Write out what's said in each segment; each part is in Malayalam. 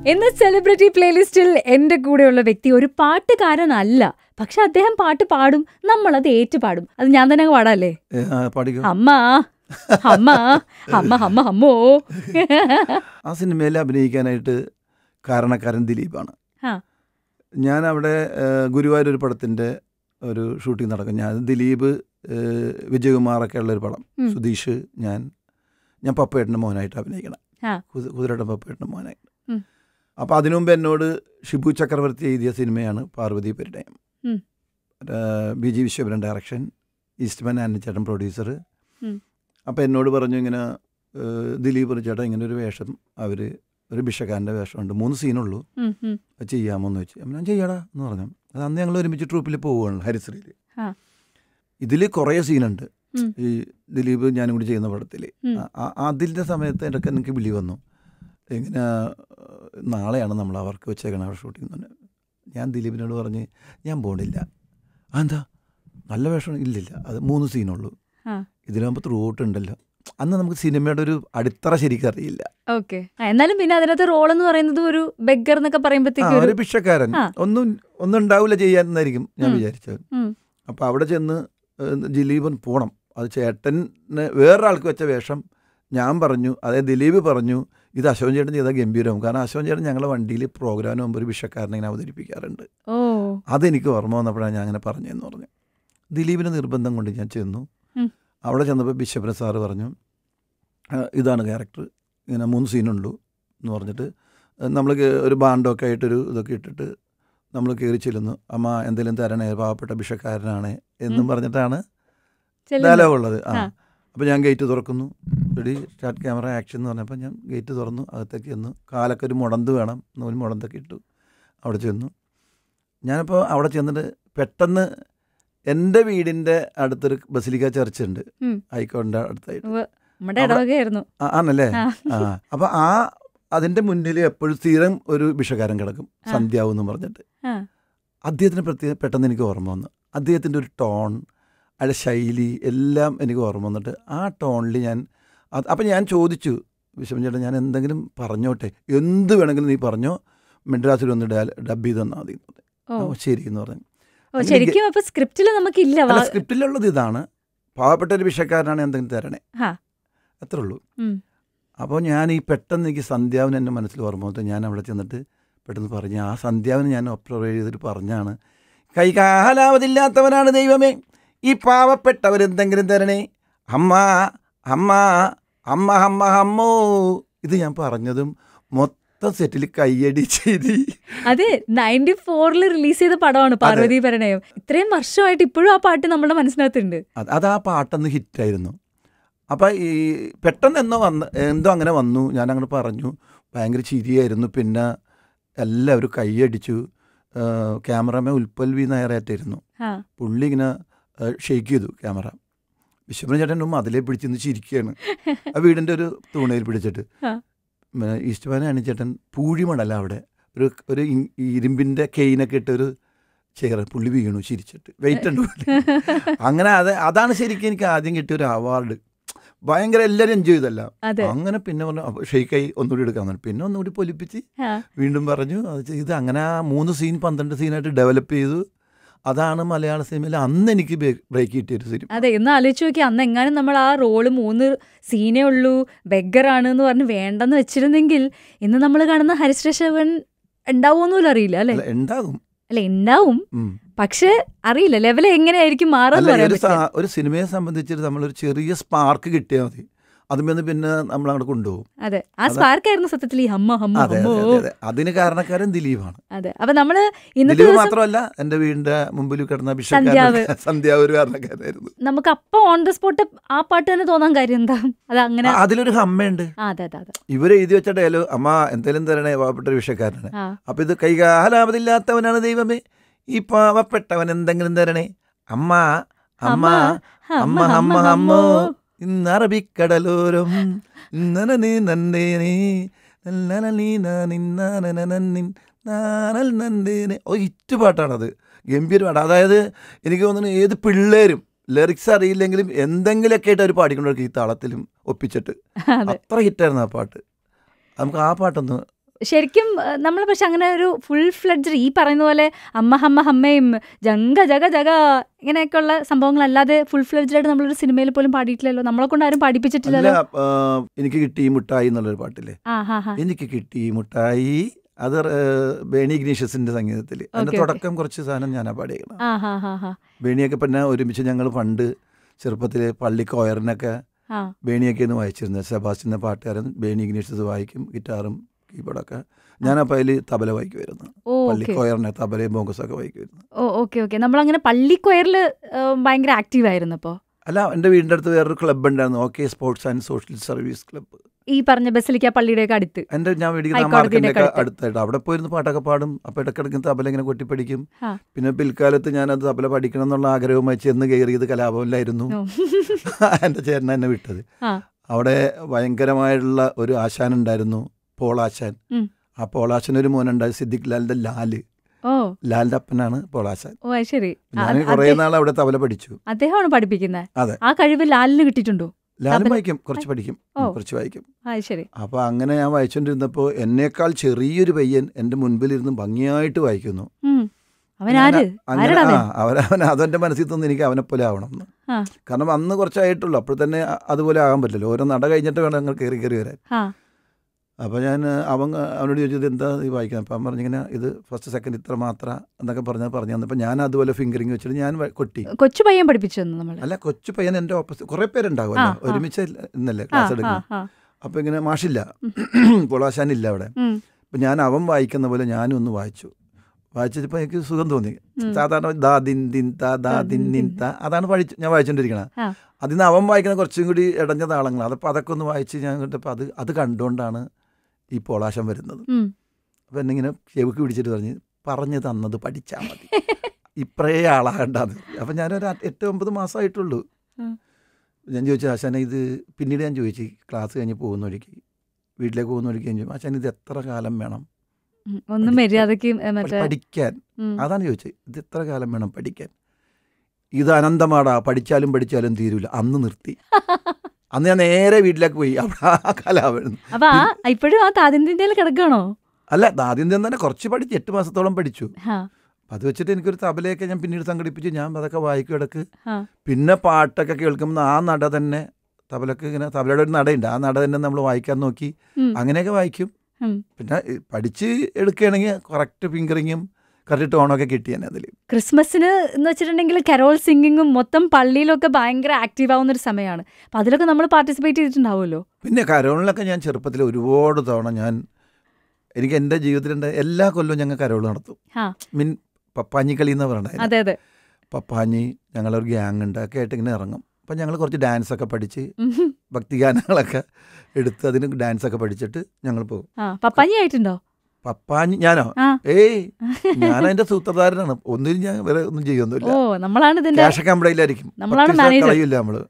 എന്ന സെലിബ്രിറ്റി പ്ലേലിസ്റ്റിൽ എന്റെ കൂടെയുള്ള വ്യക്തി ഒരു പാട്ടുകാരനല്ല പക്ഷെ അദ്ദേഹം പാട്ട് പാടും നമ്മൾ അത് ഏറ്റുപാടും അത് ഞാൻ തന്നെ അങ്ങ് പാടാല്ലേ ഏ, ആ, പാടിക്കോ അമ്മ അമ്മ അമ്മ അമ്മ അമ്മോ ആ സിനിമയിൽ അഭിനയിക്കാനായിട്ട് കാരണക്കാരൻ ദിലീപാണ് ആ. ഞാൻ അവിടെ ഏഹ്, ഗുരുവായൂർ ഒരു പടത്തിൻ്റെ ഒരു ഷൂട്ടിംഗ് നടക്കും ഞാൻ ദിലീപ് ഏഹ്, വിജയകുമാറൊക്കെ ഉള്ള ഒരു പടം ഉം. സുധീഷ് ഞാൻ ഞാൻ പപ്പേട്ടൻ്റെ മോനായിട്ട് അഭിനയിക്കണം ആ. കുതി- കുതിരയുടെ പപ്പേട്ടൻ്റെ മോനായിട്ട് ഉം. അപ്പോൾ അതിനു മുമ്പ് എന്നോട് ഷിബു ചക്രവർത്തി എഴുതിയ സിനിമയാണ് പാർവതി പരിണയം ഉം. ഏഹ്, P G Viswambharan direction Eastman ആൻഡിച്ചേട്ടൻ പ്രൊഡ്യൂസർ ഉം. അപ്പോൾ എന്നോട് പറഞ്ഞു ഇങ്ങനെ ഏഹ്, ദിലീപ് ഒരു ചേട്ടാ ഇങ്ങനെ ഒരു വേഷം അവർ ഒരു ഭിക്ഷക്കാരൻ്റെ വേഷമുണ്ട് മൂന്ന് സീനുള്ളൂ ഉം, ഉം. അത് ചെയ്യാമോ എന്ന് വെച്ച് അപ്പം ഞാൻ ചെയ്യാടാ എന്ന് പറഞ്ഞു അത് അന്ന് ഞങ്ങൾ ഒരുമിച്ച് ട്രൂപ്പിൽ പോവുകയാണ് ഹരിശ്രീയിൽ ആ. ഇതിൽ കുറേ സീനുണ്ട് ഉം. ഈ ദിലീപ് ഞാനും കൂടി ചെയ്യുന്ന പടത്തിൽ ഉം. അതിൻ്റെ സമയത്ത് എൻ്റെ എനിക്ക് വിളി വന്നു ഇങ്ങനെ നാളെയാണ് നമ്മൾ അവർക്ക് വെച്ചേക്കണം അവിടെ ഷൂട്ടിംഗ് തന്നെ ഞാൻ ദിലീപിനോട് പറഞ്ഞ് ഞാൻ പോണില്ല അതെന്താ നല്ല വേഷം ഇല്ലില്ല അത് മൂന്ന് സീനുള്ളൂ ആ. ഇതിലാകുമ്പോൾ ത്രൂ ഔട്ട് ഉണ്ടല്ലോ അന്ന് നമുക്ക് സിനിമയുടെ ഒരു അടിത്തറ ശരിക്കും അറിയില്ല ഓക്കെ ആ, എന്നാലും പിന്നെ അതിനകത്ത് റോൾ എന്ന് പറയുന്നത് ഒരു ബെഗർ എന്നൊക്കെ ആ, പറയുമ്പോഴത്തേക്ക് ഒരു ഒരു ഭിക്ഷക്കാരൻ ആ. ഒന്നും ഒന്നും ഉണ്ടാവില്ല ചെയ്യാന്നായിരിക്കും ഞാൻ ഉം. വിചാരിച്ചത് ഉം. അപ്പോൾ അവിടെ ചെന്ന് ഏഹ്, ദിലീപൻ പോണം അത് ചേട്ടന് വേറൊരാൾക്ക് വെച്ച വേഷം ഞാൻ പറഞ്ഞു അതായത് ദിലീപ് പറഞ്ഞു ഇത് അശോകൻ ചേട്ടൻ ചെയ്താൽ ഗംഭീരവും കാരണം അശോകൻ ചേട്ടൻ ഞങ്ങളുടെ വണ്ടിയിൽ പ്രോഗ്രാമിന് മുമ്പ് ഒരു ഭിക്ഷക്കാരനെ ഇങ്ങനെ അവതരിപ്പിക്കാറുണ്ട് ഓ അതെനിക്ക് ഓർമ്മ വന്നപ്പോഴാണ് ഞാൻ അങ്ങനെ പറഞ്ഞതെന്ന് പറഞ്ഞു ദിലീപിന് നിർബന്ധം കൊണ്ട് ഞാൻ ചെന്നു ഉം. അവിടെ ചെന്നപ്പോൾ ബിഷപ്പിന് സാറ് പറഞ്ഞു "ആ, ഇതാണ് ക്യാരക്ടർ ഇങ്ങനെ മൂന്ന് സീനുള്ളൂ എന്ന് പറഞ്ഞിട്ട് നമ്മൾ ഒരു ബാൻഡൊക്കെ ആയിട്ടൊരു ഇതൊക്കെ ഇട്ടിട്ട് നമ്മൾ കയറി ചെല്ലുന്നു അമ്മ എന്തെങ്കിലും തരണേ പാവപ്പെട്ട ഭിക്ഷക്കാരനാണ് എന്നും ഉം. പറഞ്ഞിട്ടാണ് ചെല്ലുന്നു. ഡയലോഗ് ഉള്ളത് ആ ആ. അപ്പോൾ ഞാൻ ഗേറ്റ് തുറക്കുന്നു റെഡി സ്റ്റാർട്ട് ക്യാമറ ആക്ഷൻ എന്ന് പറഞ്ഞപ്പോൾ ഞാൻ ഗേറ്റ് തുറന്നു അകത്തേക്ക് ചെന്നു കാലൊക്കെ ഒരു മുടന്ത് വേണം നൂല് മുടന്തൊക്കെ ഇട്ടു അവിടെ ചെന്നു ഞാനിപ്പോൾ അവിടെ ചെന്നിട്ട് പെട്ടെന്ന് എൻ്റെ വീടിൻ്റെ അടുത്തൊരു ബസിലിക്ക ചർച്ച് ഉണ്ട് ഉം. ഹൈക്കോടിൻ്റെ അടുത്തായിട്ട് ഉവ്വ്. നമ്മുടെ അവിടെ- ഇടവകയായിരുന്നു ആ, ആണല്ലേ ആ. ആ അപ്പോൾ ആ അതിൻ്റെ മുന്നിൽ എപ്പോഴും സ്ഥിരം ഒരു ഭിക്ഷക്കാരൻ കിടക്കും ആ. സന്ധ്യാവ് എന്ന് പറഞ്ഞിട്ട് ആ. അദ്ദേഹത്തിന് പ്രത്യേക പെട്ടെന്ന് എനിക്ക് ഓർമ്മ വന്നു അദ്ദേഹത്തിൻ്റെ ഒരു ടോൺ അയാളുടെ ശൈലി എല്ലാം എനിക്ക് ഓർമ്മ വന്നിട്ട് ആ ടോണിൽ ഞാൻ അത് അപ്പം ഞാൻ ചോദിച്ചു വിശ്വം ചേട്ടൻ ഞാൻ എന്തെങ്കിലും പറഞ്ഞോട്ടെ എന്ത് വേണമെങ്കിലും നീ പറഞ്ഞോ മെഡ്രാസിൽ ഒന്ന് ഡബ് ചെയ്ത് തന്നാൽ മതി എന്ന് പറഞ്ഞു. ഓ ഓ ശരി എന്ന് പറഞ്ഞു ഓ ശരിക്കും അപ്പൊ സ്ക്രിപ്റ്റിൽ നമുക്കില്ല അല്ല വാ- സ്ക്രിപ്റ്റിലുള്ളത് ഇതാണ് പാവപ്പെട്ട ഒരു ഭിക്ഷക്കാരനാണ് എന്തെങ്കിലും തരണേ ആ. അത്രേ ഉള്ളൂ ഉം. അപ്പോൾ ഞാൻ ഈ പെട്ടെന്ന് എനിക്ക് സന്ധ്യാവിന് എൻ്റെ മനസ്സിൽ ഓർമ്മ വന്നിട്ട് ഞാൻ അവിടെ ചെന്നിട്ട് പെട്ടെന്ന് പറഞ്ഞു ആ സന്ധ്യാവിന് ഞാൻ ഒബ്സർവ് ചെയ്തിട്ട് പറഞ്ഞാണ് കൈകാലാവതില്ലാത്തവനാണ് ദൈവമേ ഈ പാവപ്പെട്ടവരെന്തെങ്കിലും തരണേ അമ്മ അമ്മ അമ്മ അമ്മ അമ്മോ ഇത് ഞാൻ പറഞ്ഞതും മൊത്തം സെറ്റിൽ കയ്യടി ചെയ്തി അതെ നയൻറ്റി ഫോറിൽ റിലീസ് ചെയ്ത പടമാണ് പാർവതി പരിണയം ഇത്രയും വർഷമായിട്ട് ഇപ്പോഴും ആ പാട്ട് നമ്മുടെ മനസ്സിനകത്തുണ്ട് അത് അത് ആ പാട്ടന്ന് ഹിറ്റായിരുന്നു അപ്പം ഈ പെട്ടെന്ന് എന്നോ വന്ന് എന്തോ അങ്ങനെ വന്നു ഞാൻ അങ്ങനെ പറഞ്ഞു ഭയങ്കര ചിരിയായിരുന്നു പിന്നെ എല്ലാവരും കൈയടിച്ചു ക്യാമറമാൻ ഉൽപ്പൽ വി നായരായിട്ടായിരുന്നു ആ പുള്ളി ഇങ്ങനെ ഷെയ്ക്ക് ചെയ്തു ക്യാമറ വിശ്വപന ചേട്ടൻ അതിലേ പിടിച്ചിന്ന് ചിരിക്കുകയാണ് ആ വീടിൻ്റെ ഒരു തൂണയിൽ പിടിച്ചിട്ട് ആ. മ- ഈസ്റ്റ്മാൻ അണിച്ചേട്ടൻ പൂഴിമണല്ല അവിടെ ഒരു ഒരു ഇ- ഇരുമ്പിൻ്റെ കെയിനൊക്കെ ഇട്ട് ഒരു ചെയർ പുള്ളി വീണു ചിരിച്ചിട്ട് വെയിറ്റ് ഉണ്ട് പുള്ളി. അങ്ങനെ അത് അതാണ് ശരിക്കും എനിക്ക് ആദ്യം കിട്ടിയ ഒരു അവാർഡ് ഭയങ്കര എല്ലാവരും എൻജോയ് ചെയ്തല്ല അതെ അങ്ങനെ പിന്നെ പറഞ്ഞു ഷെയ്ക്കായി ഒന്നുകൂടി എടുക്കാൻ പറഞ്ഞു പിന്നെ ഒന്നുകൂടി പൊലിപ്പിച്ച് ആ. വീണ്ടും പറഞ്ഞു അത് ചെയ്ത് അങ്ങനെ ആ മൂന്ന് സീൻ പന്ത്രണ്ട് സീനായിട്ട് ഡെവലപ്പ് ചെയ്തു അതാണ് മലയാള സിനിമയിൽ അന്ന് എനിക്ക് ബ്രേക്ക് കിട്ടിയൊരു സിനിമ അതെ എന്ന് ആലോചിച്ച് നോക്കി അന്ന് എങ്ങാനും നമ്മൾ ആ റോള് മൂന്ന് സീനേ ഉള്ളൂ ബെഗറാണ് എന്ന് പറഞ്ഞ് വേണ്ടെന്ന് വെച്ചിരുന്നെങ്കിൽ ഇന്ന് നമ്മൾ കാണുന്ന ഹരിശ്രേഷവൻ ഉണ്ടാവുമെന്നൂല അറിയില്ല അല്ലെ അല്ല, ഉണ്ടാകും അല്ലെ ഉണ്ടാവും ഉം. പക്ഷെ അറിയില്ല ലെവൽ എങ്ങനെയായിരിക്കും മാറുമെന്ന് അല്ല പറയാൻ ഒരു പറ്റില്ല സാ- ഒരു സിനിമയെ സംബന്ധിച്ചിട്ട് നമ്മളൊരു ചെറിയ സ്പാർക്ക് കിട്ടിയാൽ മതി അതുമെന്ന് പിന്നെ നമ്മൾ അങ്ങോട്ട് കൊണ്ടുപോകും അതെ ആ സ്പാർക്കായിരുന്നു സത്യത്തിൽ ഈ ഹമ്മ ഹമ്മ അതെ ഹമ്മോ അതെ അതെ, അതെ അതിന് കാരണക്കാരൻ ദിലീപാണ് അതെ അപ്പൊ നമ്മള് ഇന്നത്തെ ദിലീപ് ദിവസം മാത്രമല്ല എൻ്റെ വീടിന്റെ മുമ്പിൽ കിടന്ന സന്ധ്യാവ്. ഭിക്ഷക്കാരൻ സന്ധ്യാവ് ഒരു കാരണക്കാരായിരുന്നു നമുക്ക് അപ്പൊ ഓൺ ദ സ്പോട്ട് ആ പാട്ട് തന്നെ തോന്നാൻ കാര്യം എന്താ അത് അങ്ങനെ ആ, അതിലൊരു ഹമ്മയുണ്ട് ആ അതെ അതെ അതെ ഇവര് എഴുതി വെച്ച ഡയലോഗ് അമ്മ എന്തെങ്കിലും തരണേ പാവപ്പെട്ട ഒരു വിഷയക്കാരനാണ് ആ അപ്പൊ ഇത് കൈകാലാപതില്ലാത്തവനാണ് ദൈവമേ ഈ പാവപ്പെട്ടവൻ എന്തെങ്കിലും തരണേ അമ്മ അമ്മ അമ്മ അമ്മ അമ്മോ ഇന്ന് അറബിക്കടലോരം നനനീ നന്ദേനേ നല്ലനീ നിന്നാനനന്നിൻ നാനൽ നന്ദേനെ ഓ ഇറ്റ് പാട്ടാണത് ഗംഭീര പാട്ട് അതായത് എനിക്ക് തോന്നുന്നു ഏത് പിള്ളേരും ലിറിക്സ് അറിയില്ലെങ്കിലും എന്തെങ്കിലുമൊക്കെ ആയിട്ട് അവർ പാടിക്കൊണ്ടിരിക്കും ഈ താളത്തിലും ഒപ്പിച്ചിട്ട് അതെ അത്ര ഹിറ്റായിരുന്നു ആ പാട്ട് നമുക്ക് ആ പാട്ടൊന്ന് ശരിക്കും നമ്മൾ പക്ഷെ അങ്ങനെ ഒരു ഫുൾ ഫ്ലഡ്ജ് ഈ പറയുന്ന പോലെ അമ്മ ഹമ്മ ഹമ്മയും ജങ്ക ജഗ ജഗ ഇങ്ങനെയൊക്കെയുള്ള സംഭവങ്ങളല്ലാതെ ഫുൾ ഫ്ലഡ്ജായിട്ട് നമ്മളൊരു സിനിമയിൽ പോലും പാടിയിട്ടില്ലല്ലോ നമ്മളെ കൊണ്ട് ആരും അല്ല പാടിപ്പിച്ചിട്ടില്ലല്ലോ ആ, എനിക്ക് കിട്ടി ഈ മുട്ടായി എന്നുള്ളൊരു പാട്ടില്ലേ ആ ഹാ ഹാ എനിക്ക് കിട്ടി ഈ മുട്ടായി അത് ആ, ബേണി ഇഗ്നീഷ്യസിന്റെ സംഗീതത്തിൽ അതിന്റെ Okay, okay. തുടക്കം കുറച്ച് സാധനം ഞാനാ പാടിയേക്കണം ആ ഹാ ഹാ ഹാ ബേണിയൊക്കെ പിന്നെ ഒരുമിച്ച് ഞങ്ങൾ പണ്ട് ചെറുപ്പത്തിൽ പള്ളി കോയറിനൊക്കെ ആ ബേണിയൊക്കെയാണ് വായിച്ചിരുന്നത് സെബാസ്റ്റിൻ്റെ പാട്ടുകാരൻ ബേണി ഇഗ്നീഷ്യസ് വായിക്കും ഗിറ്റാറും കീബോർഡൊക്കെ ഞാനപ്പോൾ അതിൽ തബല വായിക്കുമായിരുന്നു ഓ പള്ളി ഓക്കെ കോയറിനെ തബലയും ബോങ്കസൊക്കെ വായിക്കുമായിരുന്നു ഓ ഓക്കെ ഓക്കെ നമ്മളങ്ങനെ പള്ളിക്കൊയറിൽ ഭയങ്കര ആക്റ്റീവ് ആയിരുന്നു അപ്പോൾ അല്ല എൻ്റെ വീടിൻ്റെ അടുത്ത് വേറൊരു ക്ലബ്ബ് ഉണ്ടായിരുന്നു okay sports and social service club ഈ പറഞ്ഞ ബസിലിക്ക പള്ളിയുടെയൊക്കെ അടുത്ത് എൻ്റെ ഞാൻ മേടിക്കുന്ന ഹൈക്കോടതിയുടെ മാർക്കറ്റിൻ്റെ അടുത്ത്. അടുത്തായിട്ട് അവിടെ പോയിരുന്ന് പാട്ടൊക്കെ പാടും അപ്പോൾ ഇടയ്ക്കിടയ്ക്ക് തബല ഇങ്ങനെ കൊട്ടിപ്പടിക്കും ആ. പിന്നെ പിൽക്കാലത്ത് ഞാനത് തബല പഠിക്കണം എന്നുള്ള ആഗ്രഹവുമായി ചെന്ന് കയറിയത് കലാഭവനിലായിരുന്നു ഓ. എൻ്റെ ചേട്ടൻ എന്നെ വിട്ടത് ആ. അവിടെ ഭയങ്കരമായിട്ടുള്ള ഒരു ആശാൻ ഉണ്ടായിരുന്നു പോളാശാൻ ഉം. ആ പോളാശൻ ഒരു മോനുണ്ടായി സിദ്ദിഖ് ലാലിന്റെ ലാല് ഓ ലാലിന്റെ അപ്പനാണ് പോളാശാൻ ഓ അത് ശരി ആ, ഞാൻ കുറേ അദ്ദേഹം- നാൾ അവിടെ തബല പഠിച്ചു അദ്ദേഹമാണ് പഠിപ്പിക്കുന്നത് അതെ. ആ കഴിവ് ലാലിന് കിട്ടിയിട്ടുണ്ടോ ലാലും തബല- വായിക്കും കുറച്ച് പഠിക്കും ഓ. കുറച്ച് വായിക്കും ആ അത് ശരി അപ്പോൾ അങ്ങനെ ഞാൻ വായിച്ചുകൊണ്ടിരുന്നപ്പോൾ എന്നേക്കാൾ ചെറിയൊരു പയ്യൻ എൻ്റെ മുൻപിലിരുന്ന് ഭംഗിയായിട്ട് വായിക്കുന്നു ഉം. അവനാര് അങ്ങനെ ആരടാ ആ അവൻ അവൻ അവൻ അതെൻ്റെ മനസ്സിൽ തന്നെ എനിക്ക് അവനെ പോലെ ആവണം എന്ന് ആ. കാരണം അന്ന് കുറച്ചായിട്ടുള്ളൂ അപ്പോൾ തന്നെ അ- അതുപോലെ ആകാൻ പറ്റില്ല ഓരോ നട കഴിഞ്ഞിട്ട് വേണം ഞങ്ങൾ കയറി കയറി വരാൻ ആ അപ്പോൾ ഞാൻ അവൻ അവനോട് ചോദിച്ചത് എന്താ ഈ വായിക്കുന്നത് അപ്പം അവൻ പറഞ്ഞിങ്ങനെ ഇത് ഫസ്റ്റ് സെക്കൻഡ് ഇത്ര മാത്ര എന്നൊക്കെ പറഞ്ഞാൽ പറഞ്ഞു തന്നപ്പോൾ ഞാൻ അതുപോലെ ഫിംഗറിങ് വെച്ചിട്ട് ഞാൻ വ- കൊട്ടി കൊച്ചു പയ്യൻ പഠിപ്പിച്ചു തന്നു നമ്മള് അല്ല കൊച്ചു പയ്യൻ എൻ്റെ ഓപ്പോസിറ്റ് കുറേ പേരുണ്ടാവുമല്ലോ ആ, ആ. ഒരുമിച്ച് ഇന്നല്ലേ ആ ക്ലാസ് ആ എടുക്കുന്നത് ആ അപ്പോൾ ഇങ്ങനെ മാഷില്ല പൊളാശാനില്ല അവിടെ ഉം, അപ്പം ഞാൻ അവൻ വായിക്കുന്ന പോലെ ഞാനും ഒന്ന് വായിച്ചു വായിച്ചപ്പോൾ എനിക്ക് സുഖം തോന്നി ഉം. സാധാരണ ദാ ദിൻ ദിൻ താ ദാ ദിൻ നിൻ താ അതാണ് പഠിച്ച് ഞാൻ വായിച്ചുകൊണ്ടിരിക്കണത് ആ. അതിൽ നിന്ന് അവൻ വായിക്കുന്ന കുറച്ചും കൂടി ഇടഞ്ഞ താളങ്ങൾ അതപ്പോൾ അതൊക്കെ ഒന്ന് വായിച്ച് ഞാൻ കണ്ടപ്പോൾ അത് അത് കണ്ടുകൊണ്ടാണ് ഈ പോളാശം വരുന്നത് ഉം. അപ്പം എന്നിങ്ങനെ ചെവിക്ക് പിടിച്ചിട്ട് പറഞ്ഞ് പറഞ്ഞു തന്നത് പഠിച്ചാൽ മതി ഇപ്പറേ ആളാകണ്ടാന്ന് അപ്പം ഞാനൊരു അ- എട്ട് ഒമ്പത് മാസമായിട്ടുള്ളൂ ഉം. ഞാൻ ചോദിച്ചു ആശാനെ ഇത് പിന്നീട് ഞാൻ ചോദിച്ചു ക്ലാസ് കഴിഞ്ഞ് പോകുന്ന വഴിക്ക് വീട്ടിലേക്ക് പോകുന്ന വഴിക്ക് ഞാൻ ചോദിച്ചു ആശാൻ ഇത് എത്ര കാലം വേണം ഉം. ഒന്ന് മര്യാദക്ക് ഏ, മറ്റേ പഠിക്കാൻ ഉം. അതാണ് ചോദിച്ചത് ഇത് എത്ര കാലം വേണം പഠിക്കാൻ ഇത് അനന്തമാടാ പഠിച്ചാലും പഠിച്ചാലും തീരൂല അന്ന് നിർത്തി അന്ന് ഞാൻ നേരെ വീട്ടിലേക്ക് പോയി അവിടെ ആ കലാവുന്നു അപ്പൊ ആ ഇപ്പോഴും ആ താതിന്റെ കിടക്കാണോ അല്ല ആദ്യം തന്നെ കുറച്ച് പഠിച്ചു എട്ട് മാസത്തോളം പഠിച്ചു ആ അപ്പം അത് വെച്ചിട്ട് എനിക്കൊരു തബലയൊക്കെ ഞാൻ പിന്നീട് സംഘടിപ്പിച്ച് ഞാൻ അതൊക്കെ വായിക്കും ഇടക്ക് ആ. പിന്നെ പാട്ടൊക്കെ കേൾക്കുമ്പോൾ ആ നട തന്നെ തബലക്ക് ഇങ്ങനെ തബലയുടെ ഒരു നടയുണ്ട് ആ നട തന്നെ നമ്മൾ വായിക്കാൻ നോക്കി ഉം. അങ്ങനെയൊക്കെ വായിക്കും ഉം. പിന്നെ ഈ പഠിച്ച് എടുക്കുകയാണെങ്കിൽ കറക്റ്റ് ഫിംഗറിങ്ങും കറക്റ്റ് ടോണൊക്കെ കിട്ടിയാൽ അതിൽ ക്രിസ്മസിന് എന്ന് വെച്ചിട്ടുണ്ടെങ്കിൽ കരോൾ സിംഗിങ്ങും മൊത്തം പള്ളിയിലൊക്കെ ഭയങ്കര ആക്റ്റീവ് ആവുന്ന ഒരു സമയമാണ് അപ്പൊ അതിലൊക്കെ നമ്മൾ പാർട്ടിസിപ്പേറ്റ് ചെയ്തിട്ടുണ്ടാവുമല്ലോ പിന്നെ കരോളിലൊക്കെ ഞാൻ ചെറുപ്പത്തിൽ ഒരുപാട് തവണ ഞാൻ എനിക്ക് എൻ്റെ ജീവിതത്തിലുണ്ട് എല്ലാ കൊല്ലവും ഞങ്ങൾ കരോൾ നടത്തും ആ. മീൻ പപ്പാഞ്ഞിക്കളി എന്ന് പറയണത് അതെ അതെ പപ്പാഞ്ഞി ഞങ്ങളൊരു ഗ്യാങ് ഉണ്ട് ഒക്കെ ആയിട്ട് ഇങ്ങനെ ഇറങ്ങും അപ്പം ഞങ്ങൾ കുറച്ച് ഡാൻസ് ഒക്കെ പഠിച്ച് ഉം. ഭക്തിഗാനങ്ങളൊക്കെ എടുത്ത് അതിന് ഡാൻസ് ഒക്കെ പഠിച്ചിട്ട് ഞങ്ങൾ പോകും ആ പപ്പാഞ്ഞി ആയിട്ടുണ്ടോ പപ്പാഞ്ഞി ഞാനോ ആ. ഏയ് ഞാൻ അതിന്റെ സൂത്രധാരനാണ് ഒന്നിനും ഞാൻ വേറെ ഒന്നും ചെയ്യൊന്നുമില്ല ഓ നമ്മളാണ് ഇതിന്റെ ക്യാഷൊക്കെ നമ്മളിലായിരിക്കും നമ്മളാണ് പത്ത് പൈസ manager. കളയില്ല നമ്മള്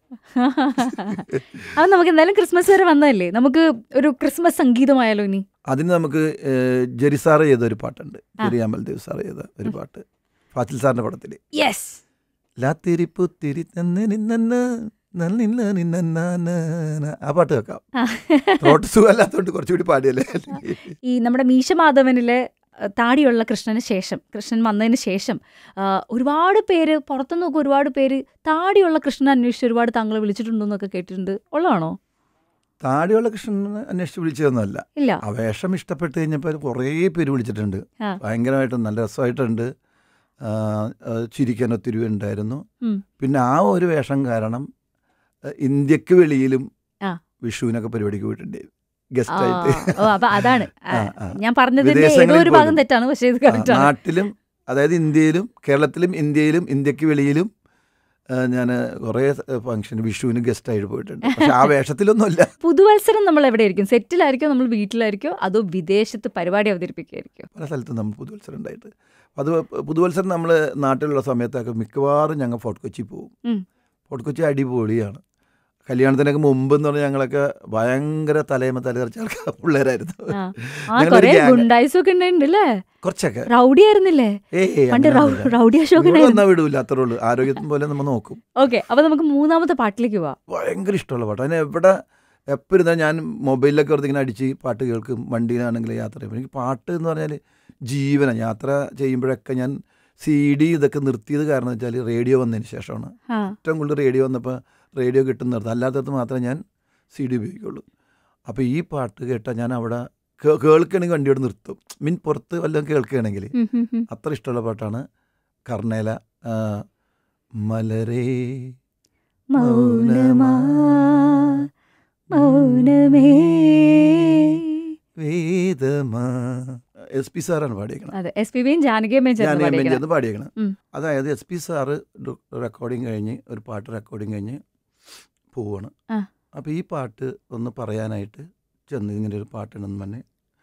അത് നമുക്ക് എന്തായാലും ക്രിസ്മസ് വരെ വന്നതല്ലേ നമുക്ക് ഒരു ക്രിസ്മസ് സംഗീതമായാലോ ഇനി അതിന് നമുക്ക് ഏഹ്, ജെറി സാറ് ചെയ്ത ഒരു പാട്ടുണ്ട് ആ. ജെറി അമൽദേവ് സാറ് ചെയ്ത ഒരു പാട്ട് ഫാസിൽ സാറിന്റെ പടത്തിൽ യെസ് ലാത്തിരിപ്പു തിരി തന്നെ നിന്നന്ന് നല്ലില്ല നിന്നന്നാന ആ പാട്ട് കേൾക്കാം റോട്ട് സുഖമല്ലാത്തോണ്ട് കുറച്ചുകൂടി പാടിയല്ലേ ഈ നമ്മുടെ മീശമാധവനിലെ അഹ്, താടിയുള്ള കൃഷ്ണന് ശേഷം കൃഷ്ണൻ വന്നതിന് ശേഷം ആ, ഒരുപാട് പേര് പുറത്തുനിന്നൊക്കെ ഒരുപാട് പേര് താടിയുള്ള കൃഷ്ണനെ അന്വേഷിച്ച് ഒരുപാട് താങ്കളെ വിളിച്ചിട്ടുണ്ടെന്നൊക്കെ കേട്ടിട്ടുണ്ട് ഉള്ളതാണോ താടിയുള്ള കൃഷ്ണനെ അന്വേഷിച്ച് വിളിച്ചതൊന്നുമല്ല ഇല്ല ആ വേഷം ഇഷ്ടപ്പെട്ട് കഴിഞ്ഞപ്പോൾ കുറേ പേര് വിളിച്ചിട്ടുണ്ട് ആ. ഭയങ്കരമായിട്ട് നല്ല രസമായിട്ടുണ്ട് ആ, ആ, ചിരിക്കാൻ ഒത്തിരി ഉണ്ടായിരുന്നു ഉം. പിന്നെ ആ ഒരു വേഷം കാരണം ആ, ഇന്ത്യക്ക് വെളിയിലും ആ. വിഷുവിനൊക്കെ പരിപാടിക്ക് പോയിട്ടുണ്ട് ആ, ഗസ്റ്റായിട്ട് ഓ അപ്പൊ അതാണ് ആ, ആ, ആ. ഞാൻ പറഞ്ഞതിന്റെ ഏതോ വിദേശങ്ങളിൽ ഒരു ഭാഗം പോലും. തെറ്റാണ് പക്ഷേ ഇത് ആ, കറക്റ്റ് ആണ് നാട്ടിലും അതായത് ഇന്ത്യയിലും കേരളത്തിലും ഇന്ത്യയിലും ഇന്ത്യക്ക് വെളിയിലും ഞാൻ കുറേ ഫംഗ്ഷൻ വിഷുവിന് ഗസ്റ്റായിട്ട് പോയിട്ടുണ്ട് പക്ഷെ ആ വേഷത്തിലൊന്നുമല്ല പുതുവത്സരം നമ്മൾ എവിടെയായിരിക്കും സെറ്റിലായിരിക്കോ നമ്മൾ വീട്ടിലായിരിക്കോ അതോ വിദേശത്ത് പരിപാടി അവതരിപ്പിക്കുകയായിരിക്കും പല സ്ഥലത്തും നമ്മൾ പുതുവത്സരം ഉണ്ടായിട്ട് അത് പുതുവത്സരം നമ്മൾ നാട്ടിലുള്ള സമയത്തൊക്കെ മിക്കവാറും ഞങ്ങൾ ഫോർട്ട് കൊച്ചി പോകും ഉം. ഫോർട്ട് കൊച്ചി അടിപൊളിയാണ് കല്യാണത്തിനൊക്കെ മുമ്പ് എന്ന് പറഞ്ഞാൽ ഞങ്ങളൊക്കെ ഭയങ്കര തലയമ തലതെറിച്ച ആൾക്കാർ പിള്ളേരായിരുന്നു ആ ആ ഞങ്ങളൊരു കൊറേ gang. ഗുണ്ടായിസും ഒക്കെ ഉണ്ടായിട്ടുണ്ടല്ലേ കുറച്ചൊക്കെ റൗഡി ആയിരുന്നില്ലേ ഏയ് പണ്ട് റൗ- റൗഡി അശോകൻ ഇവിടെ വന്നാൽ വിടൂല അത്രേ ഉള്ളൂ ആരോഗ്യത്തിന് പോലെ നമ്മൾ നോക്കും ഓക്കെ അപ്പൊ നമുക്ക് മൂന്നാമത്തെ പാട്ടിലേക്ക് പോവാം ഭയങ്കര ഇഷ്ടമുള്ള പാട്ട് അതിന് എവിടെ എപ്പോൾ ഇരുന്നാൽ ഞാൻ മൊബൈലിലൊക്കെ വെറുതെ ഇങ്ങനെ അടിച്ച് പാട്ട് കേൾക്കും വണ്ടിയിലാണെങ്കിൽ യാത്ര ചെയ്യുമ്പോൾ എനിക്ക് പാട്ട് എന്ന് പറഞ്ഞാൽ ജീവനാണ് യാത്ര ചെയ്യുമ്പോഴൊക്കെ ഞാൻ സി ഡി ഇതൊക്കെ നിർത്തിയത് കാരണം വെച്ചാൽ റേഡിയോ വന്നതിന് ശേഷമാണ് ആ ഏറ്റവും കൂടുതൽ റേഡിയോ വന്നപ്പോൾ റേഡിയോ കിട്ടുന്ന നിർത്തും അല്ലാത്തടത്ത് മാത്രമേ ഞാൻ സി ഡി ഉപയോഗിക്കുള്ളൂ അപ്പോൾ ഈ പാട്ട് കേട്ടാൽ ഞാൻ അവിടെ കേ- കേൾക്കുകയാണെങ്കിൽ വണ്ടിയോട് നിർത്തും മീൻ പുറത്ത് വല്ലതും കേൾക്കുകയാണെങ്കിൽ ഉം, ഉം, ഉം. അത്ര ഇഷ്ടമുള്ള പാട്ടാണ് കർണേല ആ, മലരേ മൗനമാ മൗനമേ വേദമാ എസ് പി സാറാണ് പാടിയേക്കണം അതെ എസ് പി ബിയും ജാനകിയമ്മയും ഞാൻ ചേർന്ന് എം എൻ പാടിയിരിക്കണം. ചേർന്ന് പാടിയേക്കണം ഉം. അതായത് എസ് പി സാറ് റെക്കോർഡിങ് കഴിഞ്ഞ് ഒരു പാട്ട് റെക്കോർഡിങ് കഴിഞ്ഞ് പോവാണ് ആ. അപ്പോൾ ഈ പാട്ട് ഒന്ന് പറയാനായിട്ട് ചെന്ന് ഇങ്ങനെ ഒരു പാട്ടുണ്ടെന്ന് പറഞ്ഞ്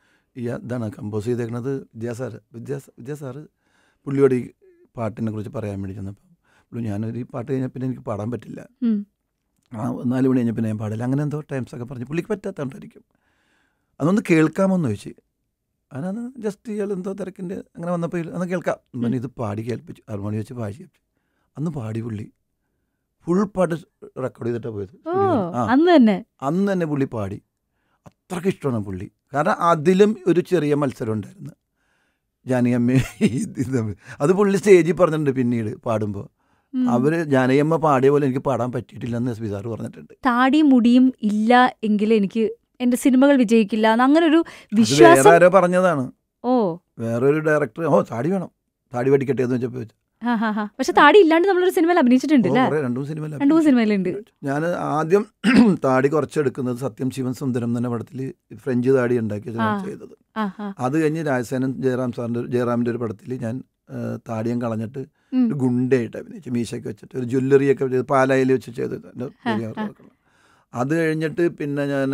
ഈ ഇതാണ് കമ്പോസ് ചെയ്തേക്കുന്നത് വിദ്യാസാറ് വിദ്യാ വിദ്യാസാറ് പുള്ളിയോട് ഈ പാട്ടിനെ കുറിച്ച് പറയാൻ വേണ്ടി ചെന്നപ്പോൾ പുള്ളി ഞാനൊരു ഈ പാട്ട് കഴിഞ്ഞാൽ പിന്നെ എനിക്ക് പാടാൻ പറ്റില്ല ഉം. ആ നാല് മണി കഴിഞ്ഞപ്പോൾ ഞാൻ പാടില്ല അങ്ങനെ എന്തോ ടൈംസൊക്കെ പറഞ്ഞ് പുള്ളിക്ക് പറ്റാത്തതുകൊണ്ടായിരിക്കും അതൊന്ന് കേൾക്കാമോന്ന് ചോദിച്ചു അതിനത് ജസ്റ്റ് ഇയാൾ എന്തോ തിരക്കിൻ്റെ അങ്ങനെ വന്നപ്പോൾ ഇയാൾ, അന്ന് കേൾക്കാം പിന്നെ ഇത് പാടി കേൾപ്പിച്ചു ഹാർമോണി വെച്ച് പാടി കേൾപ്പിച്ചു അന്ന് പാടി പുള്ളി ഫുൾ പാട്ട് റെക്കോർഡ് ചെയ്തിട്ടാണ് പോയത് ഓ സ്റ്റുഡിയോയിൽ. ആ അന്ന് തന്നെ അന്ന് തന്നെ പുള്ളി പാടി അത്രയ്ക്ക് ഇഷ്ടമാണ് പുള്ളി കാരണം അതിലും ഒരു ചെറിയ മത്സരം ഉണ്ടായിരുന്നു ജാനകിയമ്മ ഇത് തമ്മിൽ. അത് പുള്ളി സ്റ്റേജിൽ പറഞ്ഞിട്ടുണ്ട് പിന്നീട് പാടുമ്പോൾ ഉം. അവര് ജാനകിയമ്മ പാടിയ പോലെ എനിക്ക് പാടാൻ പറ്റിയിട്ടില്ലെന്ന് എസ് പി സാറ് പറഞ്ഞിട്ടുണ്ട് താടിയും മുടിയും ഇല്ല എങ്കിൽ എനിക്ക് എന്റെ സിനിമകൾ വിജയിക്കില്ല എന്ന് അങ്ങനെ ഒരു അത് വേറെ വിശ്വാസം ആരോ പറഞ്ഞതാണ് ഓ വേറൊരു ഡയറക്ടർ ഓ താടി വേണം താടി പഠിക്കട്ടെ എന്ന് വെച്ചപ്പോൾ ഹാ ഹാ ഹാ പക്ഷെ താടി ഇല്ലാണ്ട് നമ്മളൊരു സിനിമയിൽ അഭിനയിച്ചിട്ടുണ്ട് അല്ലേ രണ്ടു മൂന്ന് സിനിമ രണ്ടു മൂന്ന് സിനിമയിലുണ്ട് ഞാൻ ആദ്യം താടി കുറച്ചെടുക്കുന്നത് സത്യം ശിവൻ സുന്ദരം എന്ന പടത്തിൽ ഫ്രഞ്ച് താടി ഉണ്ടാക്കി ആ. ചെയ്തത് ആ ഹാ അത് കഴിഞ്ഞ് രാജസേനൻ ജയറാം സാറിൻ്റെ ജയറാമിൻ്റെ ഒരു പടത്തിൽ ഞാൻ ആ, താടിയും കളഞ്ഞിട്ട് ഉം. ഒരു ഗുണ്ടയായിട്ട് അഭിനയിച്ചു മീശയൊക്കെ വെച്ചിട്ട് ഒരു ജ്വല്ലറിയൊക്കെ ചെയ്ത് പാലായിൽ വെച്ച് ചെയ്തത് എൻ്റെ ആ, പേര് ആ. ഓർക്കണം. അത് കഴിഞ്ഞിട്ട് പിന്നെ ഞാൻ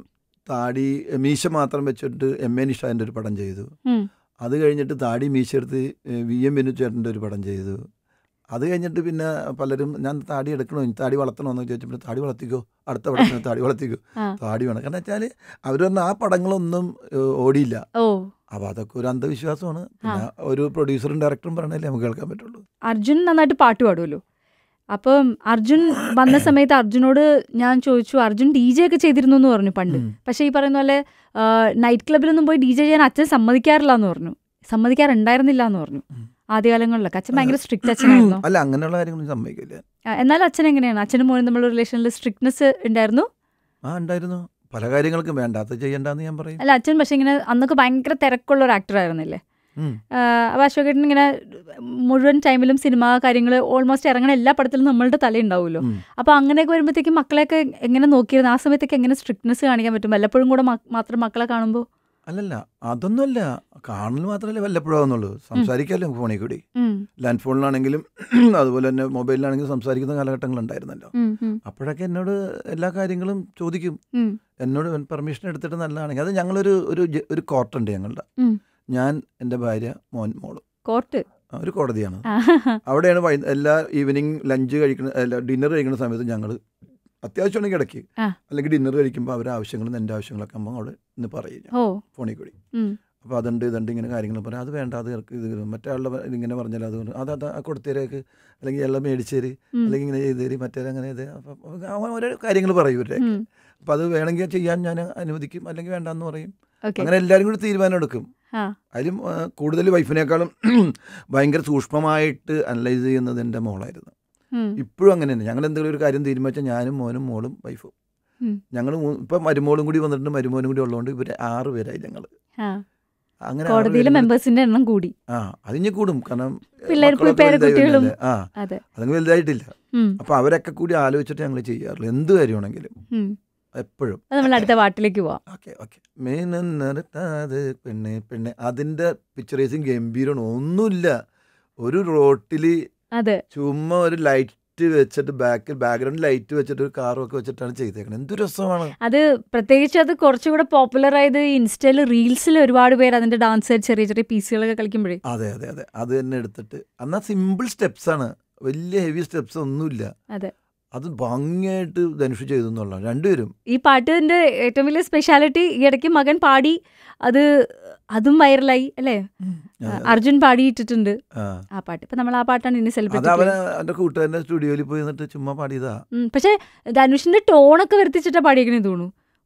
താടി മീശ മാത്രം വെച്ചിട്ട് എം എ നിഷാൻ്റെ ഒരു പടം ചെയ്തു ഉം. അത് കഴിഞ്ഞിട്ട് താടി മീശ എടുത്ത് വി എം ബിനു ചേട്ടൻ്റെ ഒരു പടം ചെയ്തു അത് കഴിഞ്ഞിട്ട് പിന്നെ പലരും ഞാൻ താടി എടുക്കണോ ഇനി താടി വളർത്തണോ എന്ന് ചോദിച്ചപ്പോൾ താടി വളർത്തിക്കോ അടുത്ത പടത്തിന് താടി വളർത്തിക്കോ ആ. താടി വേണം കാരണം വെച്ചാൽ അവർ പറഞ്ഞ ആ പടങ്ങളൊന്നും ഏഹ്, ഓടിയില്ല ഓ അപ്പോൾ അതൊക്കെ ഒരു അന്ധവിശ്വാസമാണ് പിന്നെ ഒരു പ്രൊഡ്യൂസറും ഡയറക്ടറും പറഞ്ഞാലേ നമുക്ക് കേൾക്കാൻ പറ്റുള്ളൂ അർജുൻ നന്നായിട്ട് പാട്ട് പാടുമല്ലോ അപ്പം അർജുൻ വന്ന സമയത്ത് അർജുനോട് ഞാൻ ചോദിച്ചു അർജുൻ ഡി ജെ ഒക്കെ ചെയ്തിരുന്നു എന്ന് പറഞ്ഞു പണ്ട് ഉം. പക്ഷേ ഈ പറയുന്ന പോലെ നൈറ്റ് ക്ലബിലൊന്നും പോയി ഡി ജെ ചെയ്യാൻ അച്ഛൻ സമ്മതിക്കാറില്ല എന്ന് പറഞ്ഞു സമ്മതിക്കാറുണ്ടായിരുന്നില്ല എന്ന് പറഞ്ഞു ഉം. ആദ്യകാലങ്ങളിലൊക്കെ അച്ഛൻ ഭയങ്കര സ്ട്രിക്റ്റ് അച്ഛനായിരുന്നു അല്ല അങ്ങനെയുള്ള കാര്യങ്ങളൊന്നും സമ്മതിക്കില്ല ആ, എന്നാലും അച്ഛൻ എങ്ങനെയാണ് അച്ഛനും മോനും തമ്മിലുള്ള റിലേഷനിൽ സ്ട്രിക്ട്നെസ് ഉണ്ടായിരുന്നു ആ ഉണ്ടായിരുന്നു പല കാര്യങ്ങൾക്കും വേണ്ടാത്ത ചെയ്യണ്ടെന്ന് ഞാൻ പറയും അല്ല അച്ഛൻ പക്ഷെ ഇങ്ങനെ അന്നൊക്കെ ഭയങ്കര തിരക്കുള്ള ഒരു ആക്ടർ ആയിരുന്നില്ലേ ഉം. അപ്പോൾ അശോകേട്ടൻ ഇങ്ങനെ മുഴുവൻ ടൈമിലും സിനിമ കാര്യങ്ങൾ ഓൾമോസ്റ്റ് ഇറങ്ങുന്ന എല്ലാ പടത്തിലും നമ്മളുടെ തലയുണ്ടാവുമല്ലോ ഉം. അപ്പോൾ അങ്ങനെയൊക്കെ വരുമ്പോഴത്തേക്കും മക്കളെയൊക്കെ എങ്ങനെ നോക്കിയിരുന്നു ആ സമയത്തൊക്കെ എങ്ങനെ സ്ട്രിക്ട്നെസ് കാണിക്കാൻ പറ്റും വല്ലപ്പോഴും കൂടെ മ- മാത്രം മക്കളെ കാണുമ്പോൾ അല്ലല്ല അതൊന്നുമല്ല കാണൽ മാത്രമല്ലേ വല്ലപ്പോഴാവുന്നുള്ളൂ സംസാരിക്കാമല്ലോ ഫോണിൽ കൂടി ലാൻഡ് ഫോണിലാണെങ്കിലും അതുപോലെ തന്നെ മൊബൈലിലാണെങ്കിലും സംസാരിക്കുന്ന കാലഘട്ടങ്ങളുണ്ടായിരുന്നല്ലോ അപ്പോഴൊക്കെ എന്നോട് എല്ലാ കാര്യങ്ങളും ചോദിക്കും എന്നോട് പെർമിഷൻ എടുത്തിട്ട് നല്ലതാണെങ്കിൽ അത് ഞങ്ങളൊരു ഒരു ജ- ഒരു കോർട്ടുണ്ട് ഞങ്ങളുടെ ഉം. ഞാൻ എൻ്റെ ഭാര്യ മോൻ മോള് കോർട്ട് ആ, ഒരു കോടതിയാണ് അവിടെയാണ് വൈ എല്ലാ ഈവനിങ് ലഞ്ച് കഴിക്കുന്ന അല്ല ഡിന്നർ കഴിക്കുന്ന സമയത്ത് ഞങ്ങൾ അത്യാവശ്യമാണെങ്കിൽ ഇടയ്ക്ക് ആ. അല്ലെങ്കിൽ ഡിന്നർ കഴിക്കുമ്പോൾ അവരുടെ ആവശ്യങ്ങളും എൻ്റെ ആവശ്യങ്ങളൊക്കെ ആകുമ്പോൾ അവിടെ ഇന്ന് പറയും ഞാൻ ഓ ഫോണിൽ കൂടി ഉം. അപ്പോൾ അതുണ്ട് ഇതുണ്ട് ഇങ്ങനെ കാര്യങ്ങൾ പറയാം അത് വേണ്ട അത് ഇറക്ക് ഇത് മറ്റേ ആളുടെ ഇങ്ങനെ പറഞ്ഞാൽ അത് കൊണ്ട് അത് അത് ആ കൊടുത്തേരേക്ക് അല്ലെങ്കിൽ എല്ലാം മേടിച്ചേര് ഉം. അല്ലെങ്കിൽ ഇങ്ങനെ ചെയ്തേര് മറ്റേ അങ്ങനെ ഇത് അപ്പം അവൻ ഓരോ കാര്യങ്ങൾ പറയും ഇവരുടെ ഉം. അപ്പോൾ അത് വേണമെങ്കിൽ ചെയ്യാൻ ഞാൻ അനുവദിക്കും അല്ലെങ്കിൽ വേണ്ടാന്ന് പറയും ഓക്കെ അങ്ങനെ എല്ലാവരും കൂടി തീരുമാനം എടുക്കും ആ അതിലും ആ, കൂടുതൽ വൈഫിനേക്കാളും ഭയങ്കര സൂക്ഷ്മമായിട്ട് അനലൈസ് ചെയ്യുന്നത് എൻ്റെ മോളായിരുന്നു ഉം. ഇപ്പോഴും അങ്ങനെ തന്നെ ഞങ്ങൾ എന്തെങ്കിലും ഒരു കാര്യം തീരുമാനിച്ചാൽ ഞാനും മോനും മോളും വൈഫും ഉം. ഞങ്ങൾ ഇപ്പം മരുമോളും കൂടി വന്നിട്ടുണ്ട് മരുമോനും കൂടി ഉള്ളതുകൊണ്ട് ഇവർ ആറ് പേരായി ഞങ്ങൾ ആ അങ്ങനെ ആറ് കോടതിയിലെ പേരും കൂടി- മെമ്പേഴ്സിന്റെ എണ്ണം കൂടി ആ അതിഞ്ഞ് കൂടും കാരണം പിള്ളേർ മക്കളൊക്കെ പേരക്കുട്ടികളും. വലുതായി വന്നല്ലേ. ആ അതെ അതങ്ങ് വലുതായിട്ടില്ല ഉം. അപ്പോൾ അവരൊക്കെ കൂടി ആലോചിച്ചിട്ട് ഞങ്ങൾ ചെയ്യാറുള്ളൂ എന്ത് കാര്യമാണെങ്കിലും ഉം. എപ്പോഴും അത് നമ്മൾ അടുത്ത പാട്ടിലേക്ക് പോവാം ഓക്കെ ഓക്കെ മീനം നിർത്താതെ പെണ്ണെ പെണ്ണെ അതിൻ്റെ പിക്ചറൈസിങ് ഗംഭീരമാണ് ഒന്നുമില്ല ഒരു റോട്ടിൽ അതെ ചുമ്മാ ഒരു ലൈറ്റ് വെച്ചിട്ട് ബാക്കിൽ ബാക്ക്ഗ്രൗണ്ട് ലൈറ്റ് വെച്ചിട്ട് ഒരു കാറും ഒക്കെ വെച്ചിട്ടാണ് ചെയ്തേക്കുന്നത് എന്ത് രസമാണ് അത് പ്രത്യേകിച്ച് അത് കുറച്ചുകൂടെ പോപ്പുലർ ആയത് ഇൻസ്റ്റയിൽ റീൽസിൽ ഒരുപാട് പേര് അതിന്റെ ഡാൻസ് ചെറിയ ചെറിയ പീസുകളൊക്കെ കളിക്കുമ്പോഴേ അതെ അതെ അതെ അത് തന്നെ എടുത്തിട്ട് എന്നാൽ സിമ്പിൾ സ്റ്റെപ്സ് ആണ് വലിയ ഹെവി സ്റ്റെപ്സ് ഒന്നുമില്ല അതെ അത് ഭംഗിയായിട്ട് ധനുഷ് ചെയ്തു എന്നുള്ളതാണ് രണ്ടുപേരും ഈ പാട്ടിന്റെ ഏറ്റവും വലിയ സ്പെഷ്യാലിറ്റി ഈ ഇടയ്ക്ക് മകൻ പാടി അത് അതും വൈറലായി അല്ലേ അതെ, അർജുൻ പാടിയിട്ടിട്ടുണ്ട് ആ. ആ പാട്ട് ഇപ്പൊ നമ്മൾ ആ പാട്ടാണ് ഇനി അത് സെലിബ്രേറ്റ് അവൻ എൻ്റെ കൂട്ടുകാരൻ്റെ സ്റ്റുഡിയോയിൽ പോയി നിന്നിട്ട് ചുമ്മാ പാടിയതാ പക്ഷെ ധനുഷിന്റെ ടോണൊക്കെ വരുത്തിച്ചിട്ടാ പാടിയേക്കണേ തോന്നുന്നു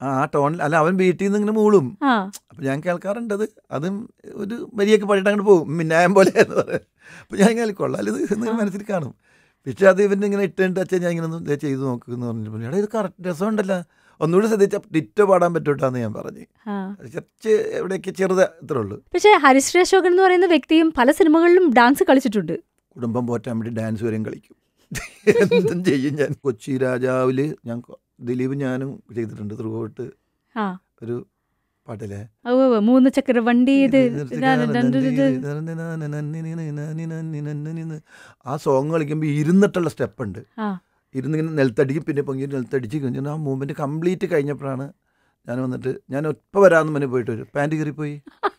ആ ആ ടോണിൽ അല്ല അവൻ വീട്ടിൽ നിന്ന് ഇങ്ങനെ മൂളും ആ അപ്പം ഞാൻ കേൾക്കാറുണ്ട് അത് അതും ഒരു വരിയൊക്കെ പാടിയിട്ട് അങ്ങോട്ട് പോകും മിന്നായം പോലെ എന്ന് പറയും അപ്പം ഞാൻ ഇങ്ങനെ കൊള്ളാം ഇത് എന്ന് മനസ്സിൽ കാണും പക്ഷെ അത് ഇവൻ്റെ ഇങ്ങനെ ഇട്ടിട്ട് അച്ഛൻ ഞാൻ ഇങ്ങനെ ഒന്ന് ദേ ചെയ്ത് നോക്കുമെന്ന് പറഞ്ഞപ്പോൾ എടാ ഇത് കറക്റ്റ് രസമുണ്ടല്ലോ ഒന്നുകൂടി ശ്രദ്ധിച്ചാൽ ഡിറ്റോ പാടാൻ പറ്റൂട്ടാന്ന് ഞാൻ പറഞ്ഞു ആ കുറച്ച് എവിടെയൊക്കെ ചെറുത് ഇത്രേ ഉള്ളൂ പക്ഷേ ഹരിശ്രീ അശോകൻ എന്ന് പറയുന്ന വ്യക്തിയും പല സിനിമകളിലും ഡാൻസ് കളിച്ചിട്ടുണ്ട് കുടുംബം പോറ്റാൻ വേണ്ടി ഡാൻസ് വരെയും കളിക്കും എന്തും ചെയ്യും ഞാൻ കൊച്ചി രാജാവില് ഞാൻ കൊ- ദിലീപ് ഞാനും ചെയ്തിട്ടുണ്ട് ത്രൂ ഔട്ട് ആ ഒരു പാട്ടിലെ ഓ ഓ, ഓ, മൂന്ന് ചക്ര വണ്ടി ഇത് ഇതാണ് രണ്ട് ഇത്. ആ സോങ് കളിക്കുമ്പോൾ ഇരുന്നിട്ടുള്ള സ്റ്റെപ്പ് ഉണ്ട് ആ ഇരുന്നിങ്ങനെ നിലത്തടിക്കും പിന്നെ പൊങ്ങി നിലത്തടിച്ച് കഴിഞ്ഞാൽ ആ മൂവ്മെൻറ്റ് കംപ്ലീറ്റ് കഴിഞ്ഞപ്പോഴാണ് ഞാൻ വന്നിട്ട് ഞാൻ ഒപ്പം വരാമെന്ന് പറഞ്ഞ് പോയിട്ട് വരും പാൻറ് കീറിപ്പോയി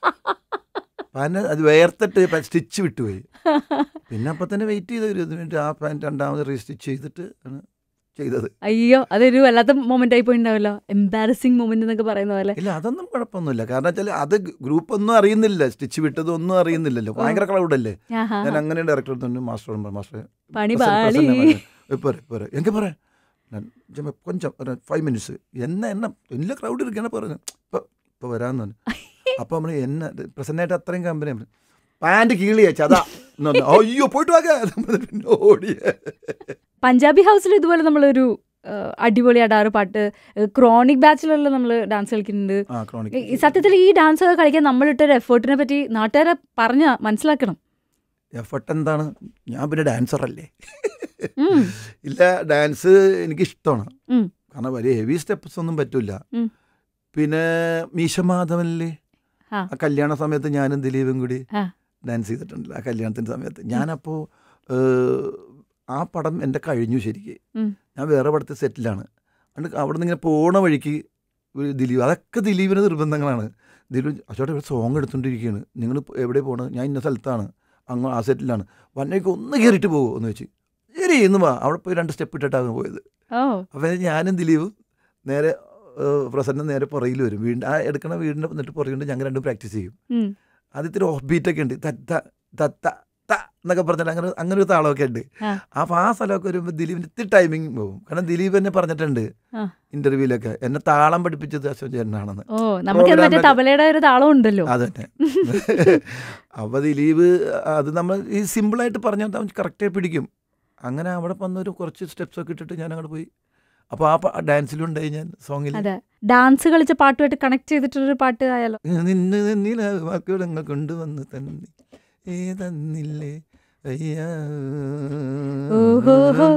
പാൻറ് അത് വേർത്തിട്ട് സ്റ്റിച്ച് വിട്ടുപോയി പിന്നെ അപ്പം തന്നെ വെയിറ്റ് ചെയ്ത് ഒരു ഇരുപത് മിനിറ്റ് ആ പാൻറ് രണ്ടാമത് റീസ്റ്റിച്ച് ചെയ്തിട്ട് ആണ് ചെയ്തത് അയ്യോ അതൊരു വല്ലാത്ത മൊമെന്റ് ആയി പോയിണ്ടാവല്ലോ എംബാരസിങ് മൊമെന്റ് എന്നൊക്കെ പറയുന്ന പോലെ ഇല്ല അതൊന്നും കുഴപ്പമൊന്നുമില്ല കാരണം വെച്ചാൽ അത് ഗ്രൂപ്പ് ഒന്നും അറിയുന്നില്ല സ്റ്റിച്ച് വിട്ടത് ഒന്നും അറിയുന്നില്ല ഭയങ്കര ക്രൗഡല്ലേ ആഹാ. ഞാൻ അങ്ങനെ ഡയറക്ടർ തന്നെ മാസ്റ്റർ മാസ്റ്റർ പണി പാളി போரு போரு எங்கே போகிறேன் நான் சும்மா கொஞ்சம் ஒரு ஃபைவ் மினிட்ஸ் என்ன என்ன എല്ലാ ക്രൗഡ് ഇരിക്കണ പറഞ്ഞു ഇപ്പോൾ ഇപ്പോൾ വരാമെന്ന് പറഞ്ഞു അപ്പോൾ നമ്മൾ എന്നെ പ്രസൻ്റായിട്ട് അത്രയും കമ്പനി പാൻറ് കീളിയ ചതാ എന്ന് പറഞ്ഞു അയ്യോ പോയിട്ട് വാങ്ങ പിന്നെ ഓടിയ പഞ്ചാബി ഹൗസിൽ ഇതുപോലെ നമ്മളൊരു ആ, അടിപൊളി അടാറ് പാട്ട് ക്രോണിക് ബാച്ചിലുള്ള നമ്മൾ ഡാൻസ് കളിക്കുന്നുണ്ട് ആ ക്രോണിക് ഈ- സത്യത്തിൽ ഈ ഡാൻസ് ഒക്കെ കളിക്കാൻ നമ്മളിട്ടൊരു എഫേർട്ടിനെ പറ്റി നാട്ടുകാരെ പറഞ്ഞ മനസ്സിലാക്കണം എഫർട്ട് എന്താണ് ഞാൻ പിന്നെ ഡാൻസർ അല്ലേ ഉം. ഇല്ല ഡാൻസ് എനിക്ക് ഇഷ്ടമാണ് ഉം. കാരണം വലിയ ഹെവി സ്റ്റെപ്സ് ഒന്നും പറ്റില്ല ഉം. പിന്നെ മീശമാധവനിലെ ആ. ആ കല്യാണ സമയത്ത് ഞാനും ദിലീപും കൂടി ആ. ഡാൻസ് ചെയ്തിട്ടുണ്ടല്ലോ ആ കല്യാണത്തിൻ്റെ സമയത്ത് ഞാനപ്പോൾ ആ പടം എൻ്റെ കഴിഞ്ഞു ശരിക്ക് ഉം. ഞാൻ വേറെ പടത്തിൽ സെറ്റിലാണ് അതുകൊണ്ട് അവിടെ നിന്ന് ഇങ്ങനെ പോണ വഴിക്ക് ഒരു ദിലീപ് അതൊക്കെ ദിലീപിൻ്റെ നിർബന്ധങ്ങളാണ് ദിലീപ് അച്ചോട്ടെ ഇവിടെ സോങ് എടുത്തുകൊണ്ടിരിക്കുകയാണ് നിങ്ങൾ എവിടെ പോകണം ഞാൻ ഇന്ന സ്ഥലത്താണ് അങ്ങ് ആ സെറ്റിലാണ് വന്നേക്ക് ഒന്ന് കയറിയിട്ട് പോകുമോ എന്ന് വെച്ച് ശരി ഇന്ന് വാ അവിടെ പോയി രണ്ട് സ്റ്റെപ്പ് ഇട്ടിട്ടാണ് പോയത് ഓ അപ്പോൾ ഞാനും ദിലീപും നേരെ പ്രസन्न നേരെ പുറകിൽ വരും വീണ്ടും ആ എടുക്കണ വീടിൻ്റെ എന്നിട്ട് പുറകിൽ ഞങ്ങൾ രണ്ടും പ്രാക്ടീസ് ചെയ്യും ഉം. ആദ്യത്തെ ഓഫ് ബീറ്റൊക്കെ ഉണ്ട് തത്ത തത്ത ത എന്നൊക്കെ പറഞ്ഞിട്ട് അങ്ങനെ അങ്ങനെ ഒരു താളമൊക്കെ ഉണ്ട് ആ. അപ്പോൾ ആ സ്ഥലമൊക്കെ വരുമ്പോൾ ദിലീപിന് ഇത്തിരി ടൈമിങ് പോകും കാരണം ദിലീപ് എന്നെ പറഞ്ഞിട്ടുണ്ട് ആ. ഇന്റർവ്യൂലൊക്കെ എന്നെ താളം പഠിപ്പിച്ചത് അശോക് ചേട്ടനാണെന്ന് ഓ നമുക്ക് മറ്റേ പ്രോഗ്രാമിലൊക്കെ- തബലയുടെ ഒരു താളം ഉണ്ടല്ലോ അതന്നെ അപ്പോൾ ദിലീപ് അത് നമ്മൾ ഈ സിമ്പിളായിട്ട് പറഞ്ഞാൽ അവൻ കറക്റ്റായി പിടിക്കും അങ്ങനെ അവിടെ വന്നൊരു കുറച്ച് സ്റ്റെപ്സ് ഒക്കെ ഇട്ടിട്ട് ഞാൻ അങ്ങോട്ട് പോയി അപ്പോൾ ആ ഡാൻസിലുണ്ടായി ഞാൻ സോങ്ങിൽ അതെ ഡാൻസ് കളിച്ച പാട്ടുമായിട്ട് കണക്ട് ചെയ്തിട്ടൊരു പാട്ട് ആയാലോ നിന്നെ നില വാക്കുകളങ്ങൾ കൊണ്ടുവന്ന് തന്നെ ഏതന്നില്ലേ അയ്യാ ഓഹോഹോ.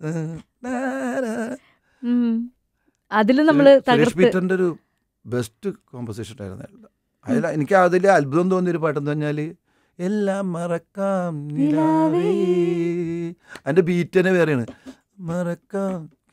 ഉം. അതില് നമ്മള് സുരേഷ് തകർത്ത് പീറ്ററിന്റെ ഒരു ബെസ്റ്റ് കോമ്പസിഷൻ ആയിരുന്നു അയാളുടെ. അതിൽ എനിക്ക് അതിൽ അത്ഭുതം തോന്നിയ ഒരു പാട്ടെന്ന് പറഞ്ഞാൽ എല്ലാം മറക്കാം നിലാവേ അതിന്റെ ബീറ്റ് തന്നെ വേറെയാണ് മറക്കാം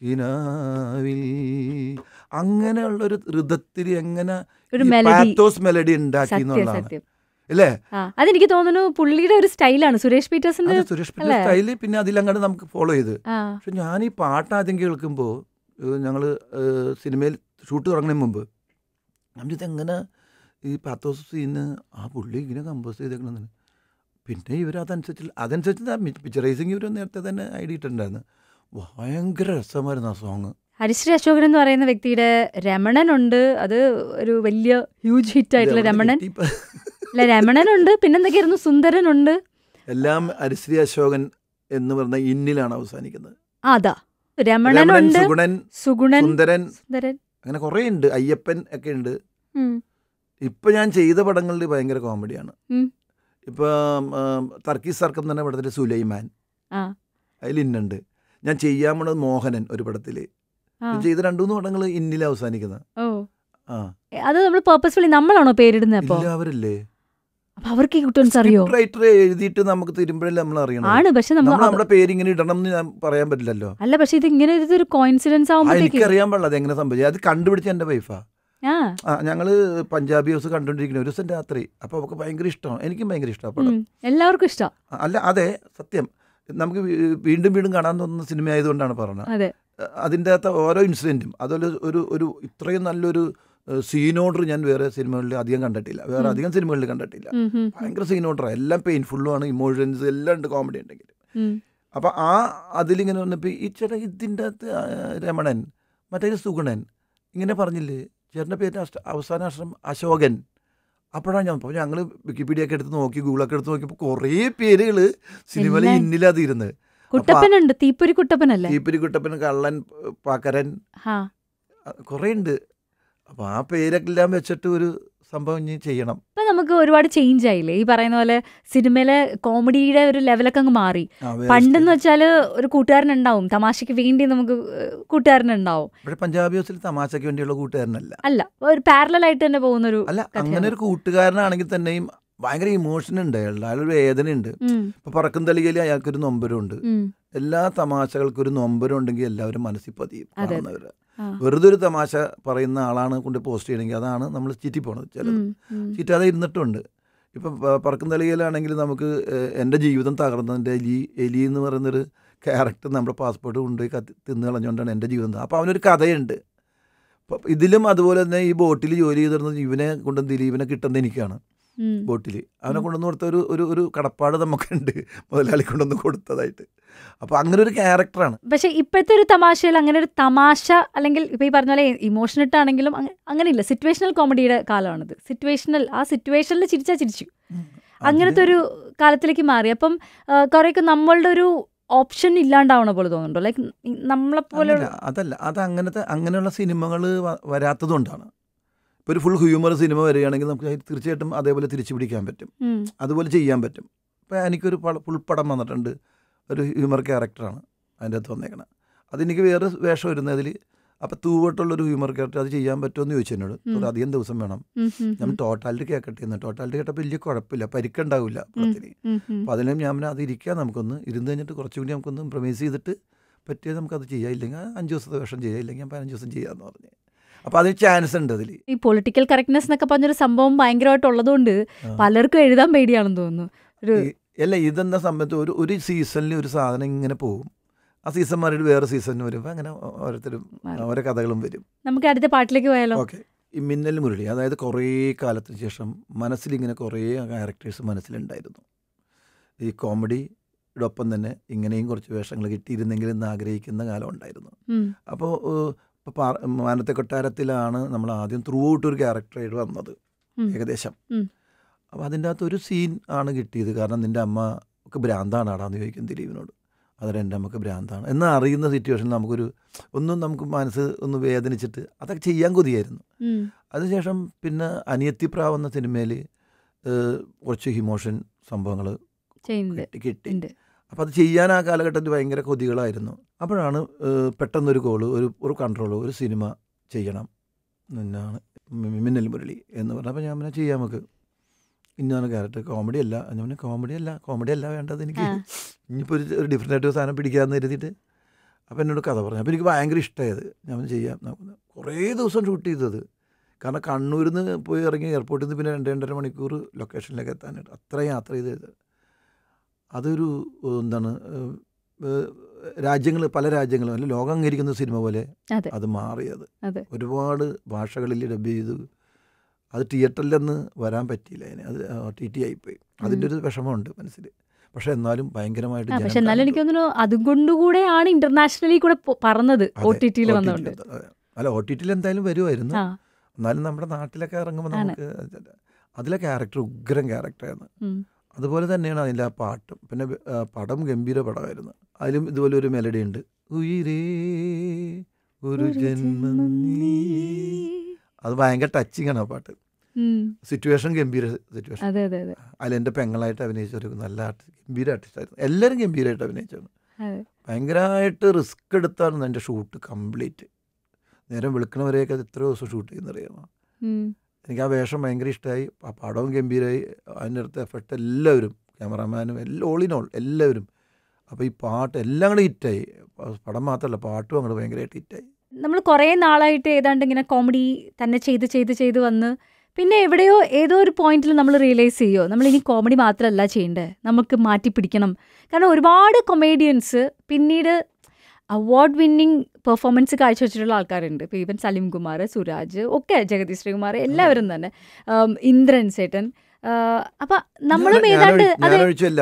കിനാവിൽ അങ്ങനെയുള്ളൊരു ഋതത്തിൽ എങ്ങനെ ഒരു മെലഡി പാത്തോസ് മെലഡി ഉണ്ടാക്കി സത്യം എന്നുള്ളതാണ് സത്യം അല്ലേ ആ അതെനിക്ക് തോന്നുന്നു പുള്ളിയുടെ ഒരു സ്റ്റൈലാണ് സുരേഷ് പീറ്റേഴ്സിന്റെ അത് സുരേഷ് അല്ലേ? സ്റ്റൈല് പിന്നെ അതിലങ്ങോട്ട് നമുക്ക് ഫോളോ ചെയ്ത് ആ പക്ഷെ ഞാൻ ഈ പാട്ട് ആദ്യം കേൾക്കുമ്പോൾ ഞങ്ങൾ സിനിമയിൽ ഷൂട്ട് തുടങ്ങുന്നതിന് മുമ്പ് നമ്മൾ ഇതെങ്ങനെ ഈ പാത്തോസ് സീന് ആ പുള്ളി ഇങ്ങനെ കമ്പോസ് ചെയ്തേക്കണമെന്ന് പിന്നെ ഇവർ അതനുസരിച്ച് അതനുസരിച്ച് പിക്ചറൈസിങ് ഇവർ നേരത്തെ തന്നെ ഐഡിയ ഇട്ടിട്ടുണ്ടായിരുന്നു ഭയങ്കര രസമായിരുന്നു ആ സോങ് ഹരിശ്രീ അശോകൻ എന്ന് പറയുന്ന വ്യക്തിയുടെ രമണനുണ്ട് അത് ഒരു വലിയ ഹ്യൂജ് ഹിറ്റ് ആയിട്ടുള്ള രമണൻ അല്ല രമണനുണ്ട് പിന്നെന്തൊക്കെയായിരുന്നു സുന്ദരനുണ്ട് എല്ലാം അരിശ്രീ അശോകൻ എന്ന് പറഞ്ഞ ഇന്നിലാണ് അവസാനിക്കുന്നത് ആ, അതാ രമണൻ രമണനുണ്ട് സുഗുണൻ സുഗുണൻ സുന്ദരൻ സുന്ദരൻ അങ്ങനെ കുറേ ഉണ്ട് അയ്യപ്പൻ ഒക്കെ ഉണ്ട് ഉം. ഇപ്പൊ ഞാൻ ചെയ്ത പടങ്ങളിൽ ഭയങ്കര കോമഡിയാണ് ഉം. ഇപ്പൊ തർക്കീസ് സർക്കം തന്നെ പടത്തിൽ സുലൈമാൻ ആ. അതിൽ ഇന്നുണ്ട് ഞാൻ ചെയ്യാൻ പോണത് മോഹനൻ ഒരു പടത്തിൽ ആ. ചെയ്ത രണ്ടു മൂന്ന് പടങ്ങൾ ഇന്നിൽ അവസാനിക്കുന്നത് ഓ ആ അത് നമ്മൾ പേർപ്പസ്ഫുള്ളി നമ്മളാണോ പേരിടുന്നത് അപ്പൊ ഇല്ല അവരല്ലേ അപ്പൊ അവർക്ക് ഈ കുട്ടൻസ് അറിയോ റൈറ്റർ എഴുതിയിട്ട് നമുക്ക് തരുമ്പോഴല്ലേ നമ്മൾ അറിയണം ആണ് പക്ഷെ നമ്മൾ നമ്മൾ നമ്മുടെ പേര് ഇങ്ങനെ ഇടണം എന്ന് ഞാൻ പറയാൻ പറ്റില്ലല്ലോ അല്ല പക്ഷെ ഇത് ഇങ്ങനെ ഇതൊരു കോയിൻസിഡൻസ് ആ, ആവുമ്പോഴത്തേക്ക് എനിക്കറിയാൻ പാടില്ല അത് എങ്ങനെ സംഭവിച്ചത് അത് കണ്ടുപിടിച്ച എൻ്റെ വൈഫാ ആ ആ ഞങ്ങൾ പഞ്ചാബി ഹൗസ് കണ്ടുകൊണ്ടിരിക്കുന്ന ഒരു ദിവസം രാത്രി അപ്പോൾ അവൾക്ക് ഭയങ്കര ഇഷ്ടമാണ് എനിക്കും ഭയങ്കര ഇഷ്ടമാണ് പടം ഉം. എല്ലാവർക്കും ഇഷ്ടം അല്ല അതെ സത്യം നമുക്ക് വീ- വീണ്ടും വീണ്ടും കാണാൻ തോന്നുന്ന സിനിമ ആയതുകൊണ്ടാണ് പറഞ്ഞത് അതെ അതിൻ്റെ അകത്ത് ഓരോ ഇൻസിഡൻറ്റും അതുപോലെ ഒരു ഒരു ഇത്രയും നല്ലൊരു സീൻ ഓർഡർ ഞാൻ വേറെ സിനിമകളിൽ അധികം കണ്ടിട്ടില്ല വേറെ ഉം. അധികം സിനിമകളിൽ കണ്ടിട്ടില്ല ഉം, ഉം, ഭയങ്കര സീൻ ഓർഡറാണ് എല്ലാം പെയിൻഫുള്ളും ആണ് ഇമോഷൻസ് എല്ലാം ഉണ്ട് കോമഡി ഉണ്ടെങ്കിൽ ഉം. അപ്പോൾ ആ അതിലിങ്ങനെ വന്നപ്പോൾ ഈ ചേട്ടാ ഇതിൻ്റെ അകത്ത് ആ, രമണൻ മറ്റേ സുഗുണൻ ഇങ്ങനെ പറഞ്ഞില്ലേ ചേട്ടൻ്റെ പേര് അഷ്ട അവസാന അക്ഷരം അശോകൻ അപ്പോഴാണ് ഞാൻ അപ്പോൾ ഞങ്ങൾ വിക്കിപീഡിയ ഒക്കെ എടുത്ത് നോക്കി ഗൂഗിളൊക്കെ എടുത്ത് നോക്കിയപ്പോൾ കുറേ പേരുകൾ സിനിമയിൽ എല്ലാം- ഇന്നില്ലാതിരുന്നത് കുട്ടപ്പനുണ്ട് തീപ്പൊരി കുട്ടപ്പനല്ലേ തീപ്പിരി കുട്ടപ്പൻ കള്ളൻ പാക്കരൻ ആ കുറേ ഉണ്ട് അപ്പോൾ ആ പേരൊക്കെ എല്ലാം വെച്ചിട്ട് ഒരു സംഭവം ഇനി ചെയ്യണം ഇപ്പൊ നമുക്ക് ഒരുപാട് ചേഞ്ച് ആയില്ലേ ഈ പറയുന്ന പോലെ സിനിമയിലെ കോമഡിയുടെ ഒരു ലെവലൊക്കെ അങ്ങ് മാറി ആ, വേറെ പണ്ടെന്ന് style. വെച്ചാല് ഒരു കൂട്ടുകാരനുണ്ടാവും തമാശയ്ക്ക് വേണ്ടി നമുക്ക് ഏഹ്, കൂട്ടുകാരനുണ്ടാവും ഇവിടെ പഞ്ചാബി ഹൗസിൽ തമാശയ്ക്ക് വേണ്ടിയുള്ള കൂട്ടുകാരനല്ല അല്ല ഒരു പാരലൽ ആയിട്ട് തന്നെ പോകുന്ന ഒരു അല്ല കഥയാണ്. അങ്ങനെ ഒരു കൂട്ടുകാരനാണെങ്കിൽ തന്നെയും ഭയങ്കര ഇമോഷൻ ഉണ്ട് അയാളുടെ അയാളൊരു വേദനയുണ്ട് ഉം, ഇപ്പൊ പറക്കും തളികയിൽ അയാൾക്കൊരു നൊമ്പരമുണ്ട് ഉം, എല്ലാ തമാശകൾക്കും ഒരു നൊമ്പരം ഉണ്ടെങ്കിൽ എല്ലാവരും മനസ്സിൽ പതിയും അതെ. കാണുന്നവര് ആ. വെറുതെ ഒരു തമാശ പറയുന്ന ആളാണ് കൊണ്ട് പോസ്റ്റ് ചെയ്യണമെങ്കിൽ അതാണ് നമ്മൾ ചീറ്റി പോണത് ചിലത് ഉം, ഉം. ചീറ്റാതെ ഇരുന്നിട്ടുണ്ട് ഇപ്പം പ- പറക്കും തളികയിലാണെങ്കിൽ നമുക്ക് ഏഹ്, എൻ്റെ ജീവിതം തകർന്നതിൻ്റെ എലി എലി എന്ന് പറയുന്നൊരു ക്യാരക്ടർ നമ്മുടെ പാസ്പോർട്ട് കൊണ്ടുപോയി കത്തി തിന്ന് കളഞ്ഞുകൊണ്ടാണ് എൻ്റെ ജീവിതം തകർന്നത്. അപ്പോൾ അവനൊരു കഥയുണ്ട് അപ്പം ഇതിലും അതുപോലെ തന്നെ ഈ ബോട്ടിൽ ജോലി ചെയ്തിരുന്നത് ഇവനെ കൊണ്ട് ദിലീപിനെ കിട്ടുന്നത് എനിക്കാണ് ഉം. ബോട്ടിൽ അവനെ കൊണ്ടുവന്ന് കൊടുത്ത ഒരു ഒരു ഒരു കടപ്പാട് നമുക്കുണ്ട് മുതലാളി കൊണ്ടുവന്ന് കൊടുത്തതായിട്ട് അപ്പോൾ അങ്ങനെ ഒരു ക്യാരക്ടറാണ് പക്ഷെ ഇപ്പോഴത്തെ ഒരു തമാശയിൽ അങ്ങനെ ഒരു തമാശ അല്ലെങ്കിൽ ഇപ്പൊ ഈ പറഞ്ഞ പോലെ ഇമോഷൻ ഇട്ടാണെങ്കിലും അങ്ങ- അങ്ങനെയില്ല സിറ്റുവേഷണൽ കോമഡിയുടെ കാലമാണിത് സിറ്റുവേഷണൽ ആ സിറ്റുവേഷനിൽ ചിരിച്ചാ ചിരിച്ചു അങ്ങനത്തെ ഒരു കാലത്തിലേക്ക് മാറി അപ്പം ആ, കുറേയൊക്കെ നമ്മളുടെ ഒരു ഓപ്ഷൻ ഇല്ലാണ്ടാവണ പോലെ തോന്നുന്നുണ്ടോ ലൈക്ക് നമ്മളെ പോലെ അതല്ല അതല്ല അത് അങ്ങനത്തെ അങ്ങനെയുള്ള സിനിമകൾ വരാത്തതുകൊണ്ടാണ് ഇപ്പോൾ ഒരു ഫുൾ ഹ്യൂമർ സിനിമ വരികയാണെങ്കിൽ നമുക്ക് അത് തീർച്ചയായിട്ടും അതേപോലെ തിരിച്ചു പിടിക്കാൻ പറ്റും ഉം, അതുപോലെ ചെയ്യാൻ പറ്റും ഇപ്പോൾ എനിക്കൊരു പട- ഫുൾ പടം വന്നിട്ടുണ്ട് ഒരു ഹ്യൂമർ ക്യാരക്ടറാണ് അതിൻ്റെ അകത്ത് വന്നേക്കണം അതെനിക്ക് വേറെ വേഷം വരുന്നതിൽ അപ്പോൾ തൂവട്ടുള്ളൊരു ഹ്യൂമർ ക്യാരക്ടർ അത് ചെയ്യാൻ പറ്റുമോ എന്ന് ചോദിച്ചു എന്നോട് ഉം. ഒരു അധികം ദിവസം വേണം ഉം, ഉം, ഞാൻ ഉം, ടോട്ടാലിറ്റി കേൾക്കട്ടെ എന്ന് ടോട്ടാലിറ്റി കേട്ടപ്പോൾ വലിയ കുഴപ്പമില്ല പരിക്കുണ്ടാവില്ല പടത്തിന് ഉം, ഉം. അപ്പോൾ അതിനും ഞാൻ പറഞ്ഞു, അത് ഇരിക്കാം നമുക്കൊന്ന് ഇരുന്ന് കഴിഞ്ഞിട്ട് കുറച്ചുകൂടി നമുക്കൊന്ന് പ്രമേസ് ചെയ്തിട്ട് പറ്റിയത് നമുക്കത് ചെയ്യാം ഇല്ലെങ്കിൽ അഞ്ച് ദിവസത്തെ വേഷം ചെയ്യാം ഇല്ലെങ്കിൽ ഞാൻ പതിനഞ്ച് ദിവസം ചെയ്യാമെന്ന് പറഞ്ഞു അപ്പോൾ അതിന് ചാൻസ് ഉണ്ട് അതിൽ ഈ പൊളിറ്റിക്കൽ കറക്റ്റ്നെസ് എന്നൊക്കെ പറഞ്ഞൊരു സംഭവം ഭയങ്കരമായിട്ട് ഉള്ളതുകൊണ്ട് പലർക്കും എഴുതാൻ പേടിയാണെന്ന് തോന്നുന്നു ഒരു അല്ല ഇതെന്ന സമയത്ത് ഒരു ഒരു സീസണിൽ ഒരു സാധനം ഇങ്ങനെ പോകും ആ സീസൺ മാറിയിട്ട് വേറെ സീസണിന് വരുമ്പോൾ അങ്ങനെ ഓരോരുത്തരും മാറും. ഓരോ കഥകളും വരും നമുക്ക് അടുത്ത പാട്ടിലേക്ക് പോയാലോ ഓക്കെ ഈ മിന്നൽ മുരളി അതായത് കുറേ കാലത്തിന് ശേഷം മനസ്സിലിങ്ങനെ കുറേ ക്യാരക്ടേഴ്സ് മനസ്സിലുണ്ടായിരുന്നു ഈ കോമഡിയുടെ ഒപ്പം തന്നെ ഇങ്ങനെയും കുറച്ച് വേഷങ്ങൾ കിട്ടിയിരുന്നെങ്കിൽ എന്ന് ആഗ്രഹിക്കുന്ന കാലം ഉണ്ടായിരുന്നു ഉം, അപ്പോൾ ഇപ്പോൾ മാനത്തെ കൊട്ടാരത്തിലാണ് നമ്മൾ ആദ്യം ത്രൂ ഔട്ട് ഒരു ക്യാരക്ടറായിട്ട് വന്നത് ഉം. ഏകദേശം ഉം. അപ്പോൾ അതിൻ്റെ അകത്ത് ഒരു സീൻ ആണ് കിട്ടിയത് കാരണം നിൻ്റെ അമ്മ ഒക്കെ ഭ്രാന്താണ് ആടാന്ന് ചോദിക്കും ദിലീപിനോട് അതിൽ എൻ്റെ അമ്മക്ക് ഭ്രാന്താണ് എന്ന് അറിയുന്ന സിറ്റുവേഷനിൽ നമുക്കൊരു ഒന്നും നമുക്ക് മനസ്സ് ഒന്ന് വേദനിച്ചിട്ട് അതൊക്കെ ചെയ്യാൻ കൊതിയായിരുന്നു ഉം, അതിനുശേഷം പിന്നെ അനിയത്തിപ്രാവ് എന്ന സിനിമയിൽ കുറച്ച് ഇമോഷൻ സംഭവങ്ങൾ ചെയ്യുന്നുണ്ട് കിട്ടി കിട്ടി ഉണ്ട് അപ്പോൾ അത് ചെയ്യാൻ ആ കാലഘട്ടത്തിൽ ഭയങ്കര കൊതികളായിരുന്നു അപ്പോഴാണ് ഏഹ്, പെട്ടെന്നൊരു കോള് ഒരു ഒരു കൺട്രോൾ ഒരു സിനിമ ചെയ്യണം എന്നാണ് മി- മിന്നൽ മുരളി എന്ന് പറഞ്ഞപ്പോൾ ഞാൻ പിന്നെ ചെയ്യാം നമുക്ക് ഇന്നാണ് ക്യാരക്ടർ കോമഡി അല്ല ഞാൻ പിന്നെ കോമഡി അല്ല കോമഡി അല്ല വേണ്ടത് എനിക്ക് ആ. ഇനിയിപ്പോൾ ഒരു ഒരു ഡിഫറെൻ്റ് ആയിട്ട് ഒരു സാധനം പിടിക്കാമെന്ന് കരുതിയിട്ട് അപ്പോൾ എന്നോട് കഥ പറഞ്ഞു അപ്പോൾ എനിക്ക് ഭയങ്കര ഇഷ്ടമായത് ഞാൻ പറഞ്ഞു ചെയ്യാം നമുക്ക് കുറേ ദിവസം ഷൂട്ട് ചെയ്തത് കാരണം കണ്ണൂരിൽ നിന്ന് പോയി ഇറങ്ങി എയർപോർട്ടിൽ നിന്ന് പിന്നെ രണ്ട് രണ്ടര മണിക്കൂർ ലൊക്കേഷനിലേക്ക് എത്താനായിട്ട് അത്ര യാത്ര ചെയ്തത് അതൊരു ഏഹ്, എന്താണ് രാജ്യങ്ങൾ പല രാജ്യങ്ങളും അല്ല ലോകം അംഗീകരിക്കുന്ന സിനിമ പോലെ അതെ. അത് മാറിയത് അതെ. ഒരുപാട് ഭാഷകളിൽ ഡബ് ചെയ്തു അത് തിയേറ്ററിലൊന്ന് വരാൻ പറ്റിയില്ല അതിന് അത് ടി ടി ആയിപ്പോയി അതിൻ്റെ ഒരു വിഷമമുണ്ട് മനസ്സിൽ പക്ഷെ എന്നാലും ഭയങ്കരമായിട്ട് ആ ജനം പക്ഷെ എന്നാലും കണ്ടു. എനിക്ക് തോന്നുന്നു അതുകൊണ്ടുകൂടെയാണ് ഇന്റർനാഷണലി കൂടെ പൊ- പറഞ്ഞത് അതെ, ഒ ടി ടിയിൽ OTT വന്നുകൊണ്ട് അതെ. അല്ല ഒ ടി ടിയിൽ എന്തായാലും വരുമായിരുന്നു ആ എന്നാലും നമ്മുടെ നാട്ടിലൊക്കെ ഇറങ്ങുമ്പോൾ ആണ്. നമുക്ക് അതിലെ ക്യാരക്ടർ ഉഗ്രം ക്യാരക്ടറായിരുന്നു ഉം. അതുപോലെ തന്നെയാണ് അതിൻ്റെ ആ പാട്ടും പിന്നെ ആ, പടം ഗംഭീര പടമായിരുന്നു അതിലും ഇതുപോലെ ഒരു മെലഡി ഉണ്ട് ഉയിരേ ഒരു ജന്മം നീ അത് ഭയങ്കര ടച്ചിങ് ആണ് ആ പാട്ട് ഉം. സിറ്റുവേഷൻ ഗംഭീര സിറ്റുവേഷൻ അതെ അതെ അതെ അതിൽ എൻ്റെ പെങ്ങളായിട്ട് അഭിനയിച്ച ഒരു നല്ല ആർട്ടിസ്റ്റ് ഗംഭീര ആർട്ടിസ്റ്റായിരുന്നു എല്ലാവരും ഗംഭീരമായിട്ട് അഭിനയിച്ചാണ് അതെ ഭയങ്കരമായിട്ട് റിസ്ക് എടുത്താണ് എൻ്റെ ഷൂട്ട് കംപ്ലീറ്റ് നേരം വെളുക്കണവരെയൊക്കെ അത് എത്ര ദിവസം ഷൂട്ട് ചെയ്യുന്നറിയാമോ ഉം. എനിക്ക് ആ വേഷം ഭയങ്കര ഇഷ്ടമായി ആ പടവും ഗംഭീരമായി അതിൻ്റെ അടുത്ത് എഫക്റ്റ് എല്ലാവരും ക്യാമറാമാനും എല്ലാം ഓൾ ഇൻ ഓൾ എല്ലാവരും അപ്പോൾ ഈ പാട്ട് എല്ലാം കൂടെ ഹിറ്റായി പടം മാത്രമല്ല പാട്ടും അങ്ങോട്ട് ഭയങ്കരമായിട്ട് ഹിറ്റായി നമ്മൾ കുറേ നാളായിട്ട് ഏതാണ്ട് ഇങ്ങനെ കോമഡി തന്നെ ചെയ്ത് ചെയ്ത് ചെയ്ത് വന്ന് പിന്നെ എവിടെയോ ഏതോ ഒരു പോയിന്റിൽ നമ്മൾ റിയലൈസ് ചെയ്യോ നമ്മൾ ഇനി കോമഡി മാത്രമല്ല ചെയ്യേണ്ടത് നമുക്ക് മാറ്റി പിടിക്കണം കാരണം ഒരുപാട് കൊമേഡിയൻസ് പിന്നീട് അവാർഡ് വിന്നിങ് പെർഫോമൻസ് കാഴ്ചവെച്ചിട്ടുള്ള ആൾക്കാരുണ്ട് ഇപ്പോൾ ഈവൻ സലീം കുമാർ സുരാജ് ഒക്കെ ജഗദീഷ് ശ്രീകുമാർ എല്ലാവരും തന്നെ ആം, ഇന്ദ്രൻ സേട്ടൻ അപ്പം നമ്മളും ഞാൻ- ഏതാണ്ട് ഞാനൊഴി- അതെ ഞാനൊഴിച്ചെല്ലാം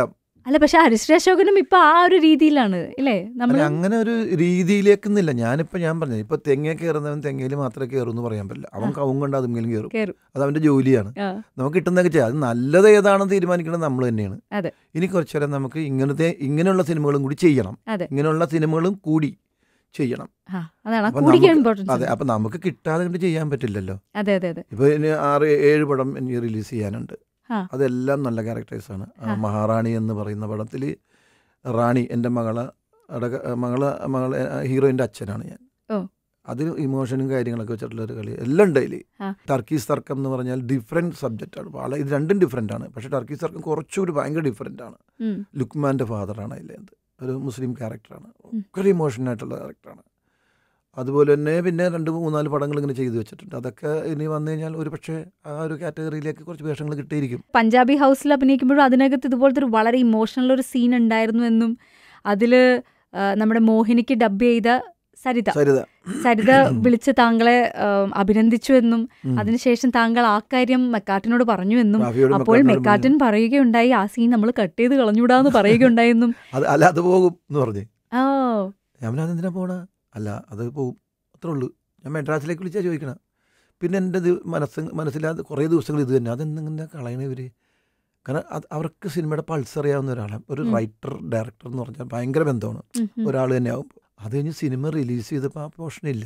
അല്ല പക്ഷെ ഹരിശ്രീ അശോകനും ഇപ്പൊ ആ ഒരു രീതിയിലാണ് ഇല്ലേ നമ്മൾ അല്ല അങ്ങനെ ഒരു രീതിയിലേക്കൊന്നുമില്ല ഞാനിപ്പോൾ ഞാൻ പറഞ്ഞു ഇപ്പോൾ തെങ്ങ കയറുന്നവൻ തെങ്ങയിൽ മാത്രമേ കയറൂ എന്ന് പറയാൻ പറ്റില്ല അവൻ ആ. കവും കൊണ്ട് അതുമെങ്കിലും കയറും കേറും അത് അവൻ്റെ ജോലിയാണ് ആ, നമുക്ക് കിട്ടുന്നതൊക്കെ ചെയ്യാം അത് നല്ലത് ഏതാണെന്ന് തീരുമാനിക്കുന്നത് നമ്മൾ തന്നെയാണ് അതെ. ഇനി കുറച്ചു നേരം നമുക്ക് ഇങ്ങനത്തെ ഇങ്ങനെയുള്ള സിനിമകളും കൂടി ചെയ്യണം അതെ. ഇങ്ങനെയുള്ള സിനിമകളും കൂടി ചെയ്യണം ആ, അതാണ് ആ അപ്പൊ കൂടിക്ക് നമുക്ക് ഇമ്പോർട്ടൻസ് അതെ അപ്പം നമുക്ക് കിട്ടാതെ കണ്ട് ചെയ്യാൻ പറ്റില്ലല്ലോ അതെ അതെ അതെ ഇപ്പോൾ ഇനി ആറ് ഏഴ് പടം ഇനി റിലീസ് ചെയ്യാനുണ്ട് ആ. അതെല്ലാം നല്ല ക്യാരക്ടേഴ്സാണ് ആ. മഹാറാണി എന്ന് പറയുന്ന പടത്തിൽ റാണി എൻ്റെ മകളെ അടക മകളെ മകളെ ഹീറോയിൻ്റെ അച്ഛനാണ് ഞാൻ ഓ. അതിൽ ഇമോഷനും കാര്യങ്ങളൊക്കെ വെച്ചിട്ടുള്ള ഒരു കളി എല്ലാം ഉണ്ട് അതിൽ ആ. ടർക്കീസ് തർക്കം എന്ന് പറഞ്ഞാൽ ഡിഫറെൻറ്റ് സബ്ജക്റ്റാണ് വളരെ ഇത് രണ്ടും ഡിഫറെൻ്റ് ആണ് പക്ഷേ ടർക്കീസ് തർക്കം കുറച്ചുകൂടി ഭയങ്കര ഡിഫറെൻ്റ് ആണ് ഉം, ലുക്മാൻ്റെ ഫാദറാണ് അതിലേത് ഒരു മുസ്ലിം ക്യാരക്ടറാണ് ഉം. ഭയങ്കര ഇമോഷനായിട്ടുള്ള ക്യാരക്ടറാണ് അതുപോലെ തന്നെ പിന്നെ രണ്ട് മൂന്നാല് പടങ്ങൾ ഇങ്ങനെ ചെയ്തു വെച്ചിട്ടുണ്ട് അതൊക്കെ ഇനി വന്നു കഴിഞ്ഞാൽ ഒരു പക്ഷേ ആ ഒരു കാറ്റഗറിയിലേക്ക് കുറച്ച് വേഷങ്ങൾ കിട്ടിയിരിക്കും പഞ്ചാബി ഹൗസിൽ അഭിനയിക്കുമ്പോഴും അതിനകത്ത് ഇതുപോലത്തെ ഒരു വളരെ ഇമോഷണൽ ഒരു സീൻ ഉണ്ടായിരുന്നു എന്നും അതില് ആ, നമ്മുടെ മോഹിനിക്ക് ഡബ് ചെയ്ത സരിത സരിത സരിത വിളിച്ച് താങ്കളെ ആ, അഭിനന്ദിച്ചു എന്നും ഉം. അതിനുശേഷം താങ്കൾ ആ കാര്യം മെക്കാട്ടിനോട് പറഞ്ഞു എന്നും റാഫിയോടും അപ്പോൾ മക്കാട്ടിനോടും മെക്കാട്ടിൻ പറയുകയുണ്ടായി ആ സീൻ നമ്മൾ കട്ട് ചെയ്ത് കളഞ്ഞൂടാന്ന് പറയുകയുണ്ടായെന്നും പറഞ്ഞു. അത് അല്ല അത് പോകും എന്ന് പറഞ്ഞു ഓ ഞാൻ പിന്നെ അതെന്തിനാ പോണ അല്ല അത് പോകും അത്രേ ഉള്ളൂ ഞാൻ മെഡ്രാസിലേക്ക് വിളിച്ചാൽ ചോദിക്കണം പിന്നെ എൻ്റെ ഇത് മനസ്സ് മനസ്സിലാതെ കുറേ ദിവസങ്ങൾ ഇത് തന്നെ അതെന്തിങ്ങനെ കളയണ ഇവർ കാരണം അത് അവർക്ക് സിനിമയുടെ പൾസ് അറിയാവുന്ന ഒരാളാണ് ഒരു ഉം. റൈറ്റർ ഡയറക്ടർ എന്ന് പറഞ്ഞാൽ ഭയങ്കര ബന്ധമാണ് ഉം, ഉം. ഒരാൾ തന്നെ ആവും അത് കഴിഞ്ഞ് സിനിമ റിലീസ് ചെയ്തപ്പോൾ ആ പോർഷൻ ഇല്ല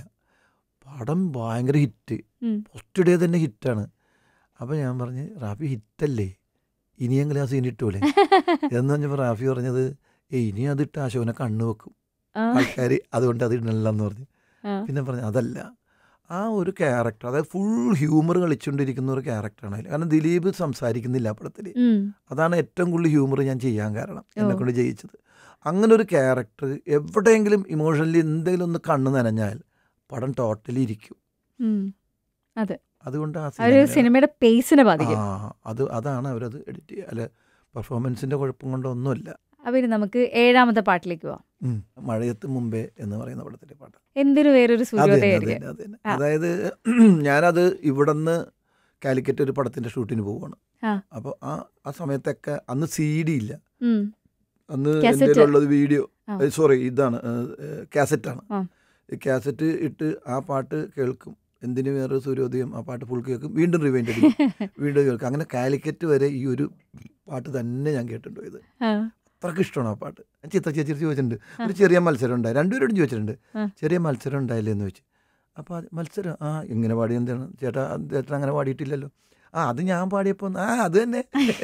പടം ഭയങ്കര ഹിറ്റ് ഉം. ഫസ്റ്റ് ഡേ തന്നെ ഹിറ്റാണ് അപ്പോൾ ഞാൻ പറഞ്ഞ് റാഫി ഹിറ്റല്ലേ ഇനിയെങ്കിലും ആ സീൻ ഇട്ടൂലേ എന്ന് പറഞ്ഞപ്പോൾ റാഫി പറഞ്ഞത് ഏയ് ഇനി അതിട്ട് അശോകനെ കണ്ണു വെക്കും ആ, ആൾക്കാർ അതുകൊണ്ട് അത് ഇടണില്ലെന്ന് പറഞ്ഞു ആ. പിന്നെ പറഞ്ഞു അതല്ല ആ ഒരു ക്യാരക്ടർ അതായത് ഫുൾ ഹ്യൂമർ കളിച്ചുകൊണ്ടിരിക്കുന്ന ഒരു ക്യാരക്ടറാണ് അതിൽ കാരണം ദിലീപ് സംസാരിക്കുന്നില്ല ആ പടത്തിൽ ഉം. അതാണ് ഏറ്റവും കൂടുതൽ ഹ്യൂമർ ഞാൻ ചെയ്യാൻ കാരണം എന്നെ ഓ. കൊണ്ട് ജയിച്ചത് അങ്ങനെ ഒരു ക്യാരക്ടർ എവിടെയെങ്കിലും ഇമോഷണലി എന്തെങ്കിലും ഒന്ന് കണ്ണ് നനഞ്ഞാൽ പടം ടോട്ടലി ഇരിക്കും ഉം. അതുകൊണ്ട് ആ ആ scene ഒരു അങ്ങനെയാണ്. സിനിമയുടെ പേസിനെ ബാധിക്കും ആ അത് അതാണ് അവരത് എഡിറ്റ് ചെയ്യുക അല്ല പെർഫോമൻസിൻ്റെ കുഴപ്പം കൊണ്ടൊന്നുമല്ല അപ്പൊ ഇനി നമുക്ക് ഏഴാമത്തെ പാട്ടിലേക്ക് പോവാം ഉം. മഴയത്ത് മുമ്പേ എന്ന് പറയുന്ന പടത്തിലെ പാട്ട് എന്തിനു വേറൊരു അതെ തന്നെ, സൂര്യോദയായിരിക്കും അതെ തന്നെ. ആ. അതായത് ഞാനത് ഇവിടുന്ന് കാലിക്കറ്റ് ഒരു പടത്തിന്റെ ഷൂട്ടിന് പോവാണ് ആ. അപ്പോൾ ആ ആ സമയത്തൊക്കെ അന്ന് സി ഡി ഇല്ല ഉം. അന്ന് Cassette. എൻ്റെ ഉള്ളത് വീഡിയോ ആ. സോറി ഇതാണ് കാസറ്റാണ് ആ. ഈ കാസറ്റ് ഇട്ട് ആ പാട്ട് കേൾക്കും എന്തിനു വേറെ സൂര്യോദയം ആ പാട്ട് ഫുൾ കേൾക്കും വീണ്ടും റിവൈൻഡ് അടിക്കും വീണ്ടും കേൾക്കും അങ്ങനെ കാലിക്കറ്റ് വരെ ഈ ഒരു പാട്ട് തന്നെ ഞാൻ കേട്ടിട്ടുണ്ട് ഇത് ആ. അത്രയ്ക്ക് ഇഷ്ടമാണ് ആ പാട്ട് ഞാൻ ചിത്ര ചേച്ചി ചോദിച്ചിട്ടുണ്ട് ഒരു ചെറിയ മത്സരം ഉണ്ടായി രണ്ടുപേരോടും ചോദിച്ചിട്ടുണ്ട് ആ. ചെറിയ മത്സരം ഉണ്ടായില്ലേ എന്ന് ചോദിച്ചു അപ്പോൾ അത് മത്സരം ആ ഇങ്ങനെ പാടി എന്താണ് ചേട്ടാ ചേട്ടൻ അങ്ങനെ പാടിയിട്ടില്ലല്ലോ ആ അത് ഞാൻ പാടിയപ്പോൾ ആ അത് തന്നെ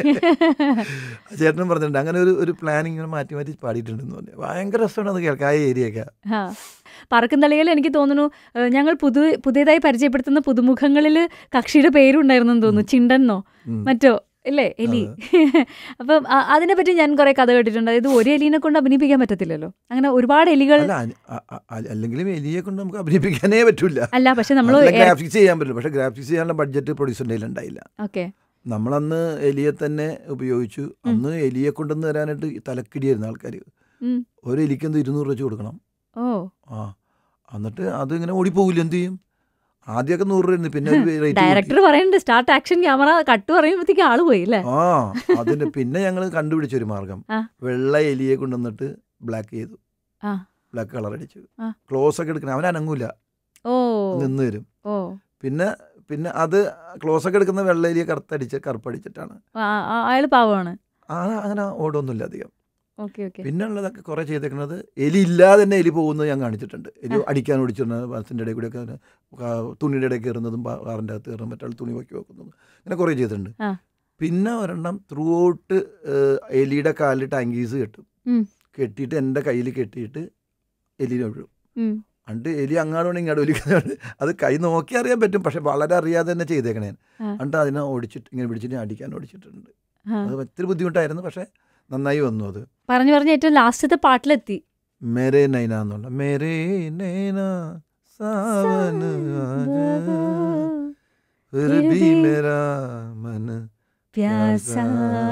ചേട്ടനും പറഞ്ഞിട്ടുണ്ട് അങ്ങനെ ഒരു ഒരു പ്ലാൻ ഇങ്ങനെ മാറ്റി മാറ്റി പാടിയിട്ടുണ്ടെന്ന് പറഞ്ഞു ഭയങ്കര രസമാണ് അത് കേൾക്കാൻ ആ ഏരിയയൊക്കെ ആ. പറക്കുംതളികയിൽ എനിക്ക് തോന്നുന്നു ഏഹ്, ഞങ്ങൾ പുതു പുതിയതായി പരിചയപ്പെടുത്തുന്ന പുതുമുഖങ്ങളിൽ കക്ഷിയുടെ പേരുണ്ടായിരുന്നെന്ന് തോന്നുന്നു ചിണ്ടന്നോ ഉം. മറ്റോ ഇല്ലേ എലി അപ്പം അ- അതിനെപ്പറ്റി ഞാൻ കുറെ കഥ കേട്ടിട്ടുണ്ട് അതായത് ഒരു എലീനെ കൊണ്ട് അഭിനയിപ്പിക്കാൻ പറ്റത്തില്ലല്ലോ അങ്ങനെ ഒരുപാട് എലികൾ അല്ല അ- അ- അ- അല്ലെങ്കിലും എലിയെ കൊണ്ട് നമുക്ക് അഭിനയിപ്പിക്കാനേ പറ്റൂല അല്ല പക്ഷെ നമ്മൾ ഗ്രാഫിക്സ് ചെയ്യാൻ പറ്റില്ല പക്ഷേ ഗ്രാഫിക്സ് ചെയ്യാനുള്ള ബഡ്ജറ്റ് പ്രൊഡ്യൂസറിൻ്റെ ഉണ്ടായില്ല ഓക്കെ നമ്മളന്ന് എലിയെ തന്നെ ഉപയോഗിച്ചു അന്ന് എലിയെ കൊണ്ടുവന്ന് തരാനായിട്ട് തലക്കിടിയായിരുന്നു ആൾക്കാർ ഉം. ഒരു എലിക്ക് എന്ത് ഇരുന്നൂറ് വെച്ച് കൊടുക്കണം ഓ ആ എന്നിട്ട് അതിങ്ങനെ ഓടിപ്പോകില്ല എന്ത് ചെയ്യും ആദ്യമൊക്കെ നൂറ് രൂപ പിന്നെ ഒരു rate കൂട്ടി. ഡയറക്ടർ പറയുന്നുണ്ട് സ്റ്റാർട്ട് ആക്ഷൻ ക്യാമറ കട്ട് പറയുമ്പോഴത്തേക്ക് ആള് പോയി അല്ലേ ആ അതിന് പിന്നെ ഞങ്ങൾ കണ്ടുപിടിച്ച ഒരു മാർഗം ആ. വെള്ള എലിയെ കൊണ്ടുവന്നിട്ട് ബ്ലാക്ക് ചെയ്തു ആ. ബ്ലാക്ക് കളർ അടിച്ചു ആ. ക്ലോസ് ഒക്കെ എടുക്കണം അവൻ അനങ്ങൂല ഓ നിന്ന് വരും ഓ പിന്നെ പിന്നെ അത് ക്ലോസ് ഒക്കെ എടുക്കുന്ന വെള്ള എലിയെ കറുത്തടിച്ച് കറുപ്പടിച്ചിട്ടാണ് അയാൾ പാവമാണ് ആ അങ്ങനെ ഓടൊന്നുമില്ല അധികം ഓക്കെ ഓക്കെ പിന്നെ ഉള്ളതൊക്കെ കുറേ ചെയ്തേക്കുന്നത് എലി ഇല്ലാതെ തന്നെ എലി പോകുന്നത് ഞാൻ കാണിച്ചിട്ടുണ്ട് എലി അടിക്കാൻ ഓടിച്ചിട്ടുണ്ട് ബസ്സിൻ്റെ ഇടയിൽ കൂടെയൊക്കെ അങ്ങനെ കാ- തുണിയുടെ ഇടയിൽ കയറുന്നതും ബാ- കാറിൻ്റെ അകത്ത് കയറുന്നതും മറ്റാൾ തുണി വയ്ക്കി വെക്കുന്നതും അങ്ങനെ കുറേ ചെയ്തിട്ടുണ്ട് ആ. പിന്നെ ഒരെണ്ണം ത്രൂ ഔട്ട് എലിയുടെ കാലിൽ ടാങ്കീസ് കെട്ടും ഉം. കെട്ടിയിട്ട് എൻ്റെ കയ്യിൽ കെട്ടിയിട്ട് എലിനെ ഒഴുകും ഉം. അണ്ട് എലി അങ്ങാടുകൊണ്ട് ഇങ്ങോട്ട് ഒലിക്കുന്നുണ്ട് അത് കൈ നോക്കി അറിയാൻ പറ്റും പക്ഷെ വളരെ അറിയാതെ തന്നെ ചെയ്തേക്കണേ ആ. അണ്ട് അതിനെ ഓടിച്ചിട്ട് ഇങ്ങനെ പിടിച്ചിട്ട് അടിക്കാൻ ഓടിച്ചിട്ടുണ്ട് ആ. അത് ഒത്തിരി ബുദ്ധിമുട്ടായിരുന്നു പക്ഷെ നന്നായി വന്നു അത് പറഞ്ഞു പറഞ്ഞ് ഏറ്റവും ലാസ്റ്റത്തെ പാട്ടിലെത്തി മേരെ നൈന എന്നുള്ള മേരെ നൈന സാവൻ ആജാ, ഫിർ ഭി മേരാ മൻ प्यासा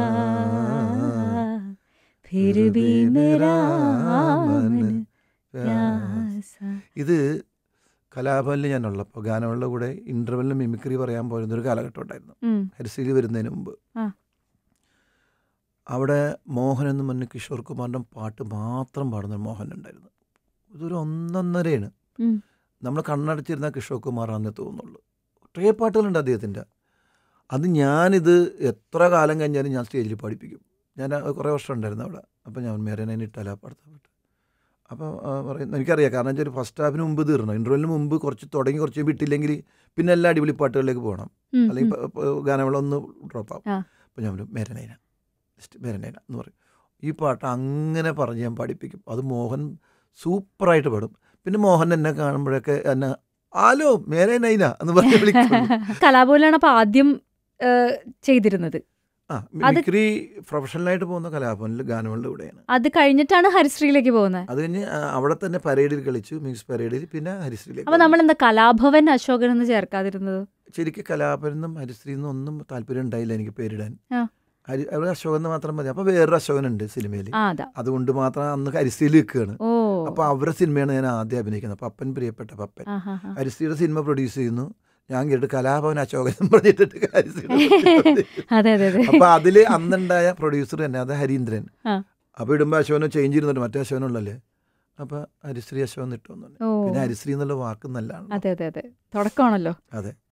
फिर भी मेरा मन प्यासा ഇത് കലാഭവനിൽ ഞാനുള്ളപ്പോൾ ഗാനമുള്ള കൂടെ ഇൻ്റർവെല്ലിന് മിമിക്രി പറയാൻ പോയിരുന്ന ഒരു കാലഘട്ടം ഉണ്ടായിരുന്നു ഉം, ഹരിശ്രീ വരുന്നതിന് മുമ്പ് ആ. അവിടെ മോഹൻ എന്ന് പറഞ്ഞ കിഷോർ കുമാറിൻ്റെ പാട്ട് മാത്രം പാടുന്ന ഒരു മോഹൻ ഉണ്ടായിരുന്നു ഇതൊരു ഒന്നൊന്നരയാണ് ഉം. നമ്മൾ കണ്ണടച്ചിരുന്ന കിഷോർ കുമാറാണെന്ന് തോന്നുള്ളൂ കുറേ പാട്ടുകളുണ്ട് അദ്ദേഹത്തിൻ്റെ അത് ഞാനിത് എത്ര കാലം കഴിഞ്ഞാലും ഞാൻ സ്റ്റേജിൽ പഠിപ്പിക്കും ഞാൻ ആ കുറേ വർഷം ഉണ്ടായിരുന്നു അവിടെ അപ്പോൾ ഞാൻ മേരനെ ഇട്ടാലാ പാടുത്ത പാട്ട് അപ്പോൾ പറയുന്നത് എനിക്കറിയാം കാരണം വെച്ചാൽ ഫസ്റ്റ് ഹാഫിന് മുമ്പ് തീർന്നു ഇൻ്റർവെല്ലിന് മുമ്പ് കുറച്ച് തുടങ്ങി കുറച്ച് വിട്ടില്ലെങ്കിൽ പിന്നെ എല്ലാ അടിപൊളി പാട്ടുകളിലേക്ക് പോകണം ഉം, അല്ലെങ്കിൽ ഉം. പ- പ- ഗാനമേള ഒന്ന് ഡ്രോപ്പ് ആവും ആ. അപ്പോൾ ഞാൻ പറയും മേരനൈന ജസ്റ്റ് മേരനൈന എന്ന് പറയും ഈ പാട്ട് അങ്ങനെ പറഞ്ഞ് ഞാൻ പഠിപ്പിക്കും അത് മോഹൻ സൂപ്പറായിട്ട് പാടും പിന്നെ മോഹൻ എന്നെ കാണുമ്പോഴൊക്കെ എന്നെ ആലോ മേരെ നൈന എന്ന് പറഞ്ഞ് വിളിക്കും കലാഭവനിലാണ് അപ്പൊ ആദ്യം ഏ, ചെയ്തിരുന്നത് ആ അത് മിമിക്രി പ്രൊഫഷണലായിട്ട് പോകുന്ന കലാഭവനിൽ ഗാനങ്ങളുടെ കൂടെയാണ് അത് കഴിഞ്ഞിട്ടാണ് ഹരിശ്രീയിലേക്ക് പോകുന്നത് അത് കഴിഞ്ഞ് ആ, അവിടെ തന്നെ പരേഡിൽ കളിച്ചു മിക്സ് പരേഡിൽ പിന്നെ ഹരിശ്രീയിലേക്ക് അപ്പൊ വന്നു. നമ്മൾ എന്താ കലാഭവൻ അശോകൻ എന്ന് ചേർക്കാതിരുന്നത് ശരിക്കും കലാപരനും ഹരിശ്രീന്നും ഒന്നും താല്പര്യം ഉണ്ടായില്ല എനിക്ക് പേരിടാൻ ആ. ഹരി അവിടെ അശോകൻ എന്ന് മാത്രം മതി അപ്പോൾ വേറൊരു അശോകനുണ്ട് സിനിമയിൽ ആ അതാ അതുകൊണ്ട് മാത്രം അന്ന് ഹരിശ്രീയിൽ നിൽക്കുകയാണ് ഓ അപ്പോൾ അവരുടെ സിനിമയാണ് ഞാൻ ആദ്യം അഭിനയിക്കുന്നത് പപ്പൻ പ്രിയപ്പെട്ട പപ്പൻ ആ, ആ, ആ. ഹരിശ്രീയുടെ സിനിമ പ്രൊഡ്യൂസ് ചെയ്യുന്നു ഞാൻ കേട്ട് കലാഭവൻ അശോകൻ എന്ന് പറഞ്ഞിട്ട് ഹരിശ്രീയുടെ producer. അതെ അതെ അതെ അപ്പൊ അതില് അന്നുണ്ടായ പ്രൊഡ്യൂസർ തന്നെ അത് ഹരീന്ദ്രൻ ആ. അപ്പൊ ഇടുമ്പോ അശോകനെ ചേഞ്ച് ചെയ്യുന്നുണ്ട് മറ്റേ അശോകനുള്ളല്ലേ അപ്പൊ ഹരിശ്രീ അശോകൻ ഇട്ടു ഓ പിന്നെ ഹരിശ്രീ എന്നുള്ള വാക്ക് നല്ലതാണ് അതെ അതെ അതെ തുടക്കമാണല്ലോ അതെ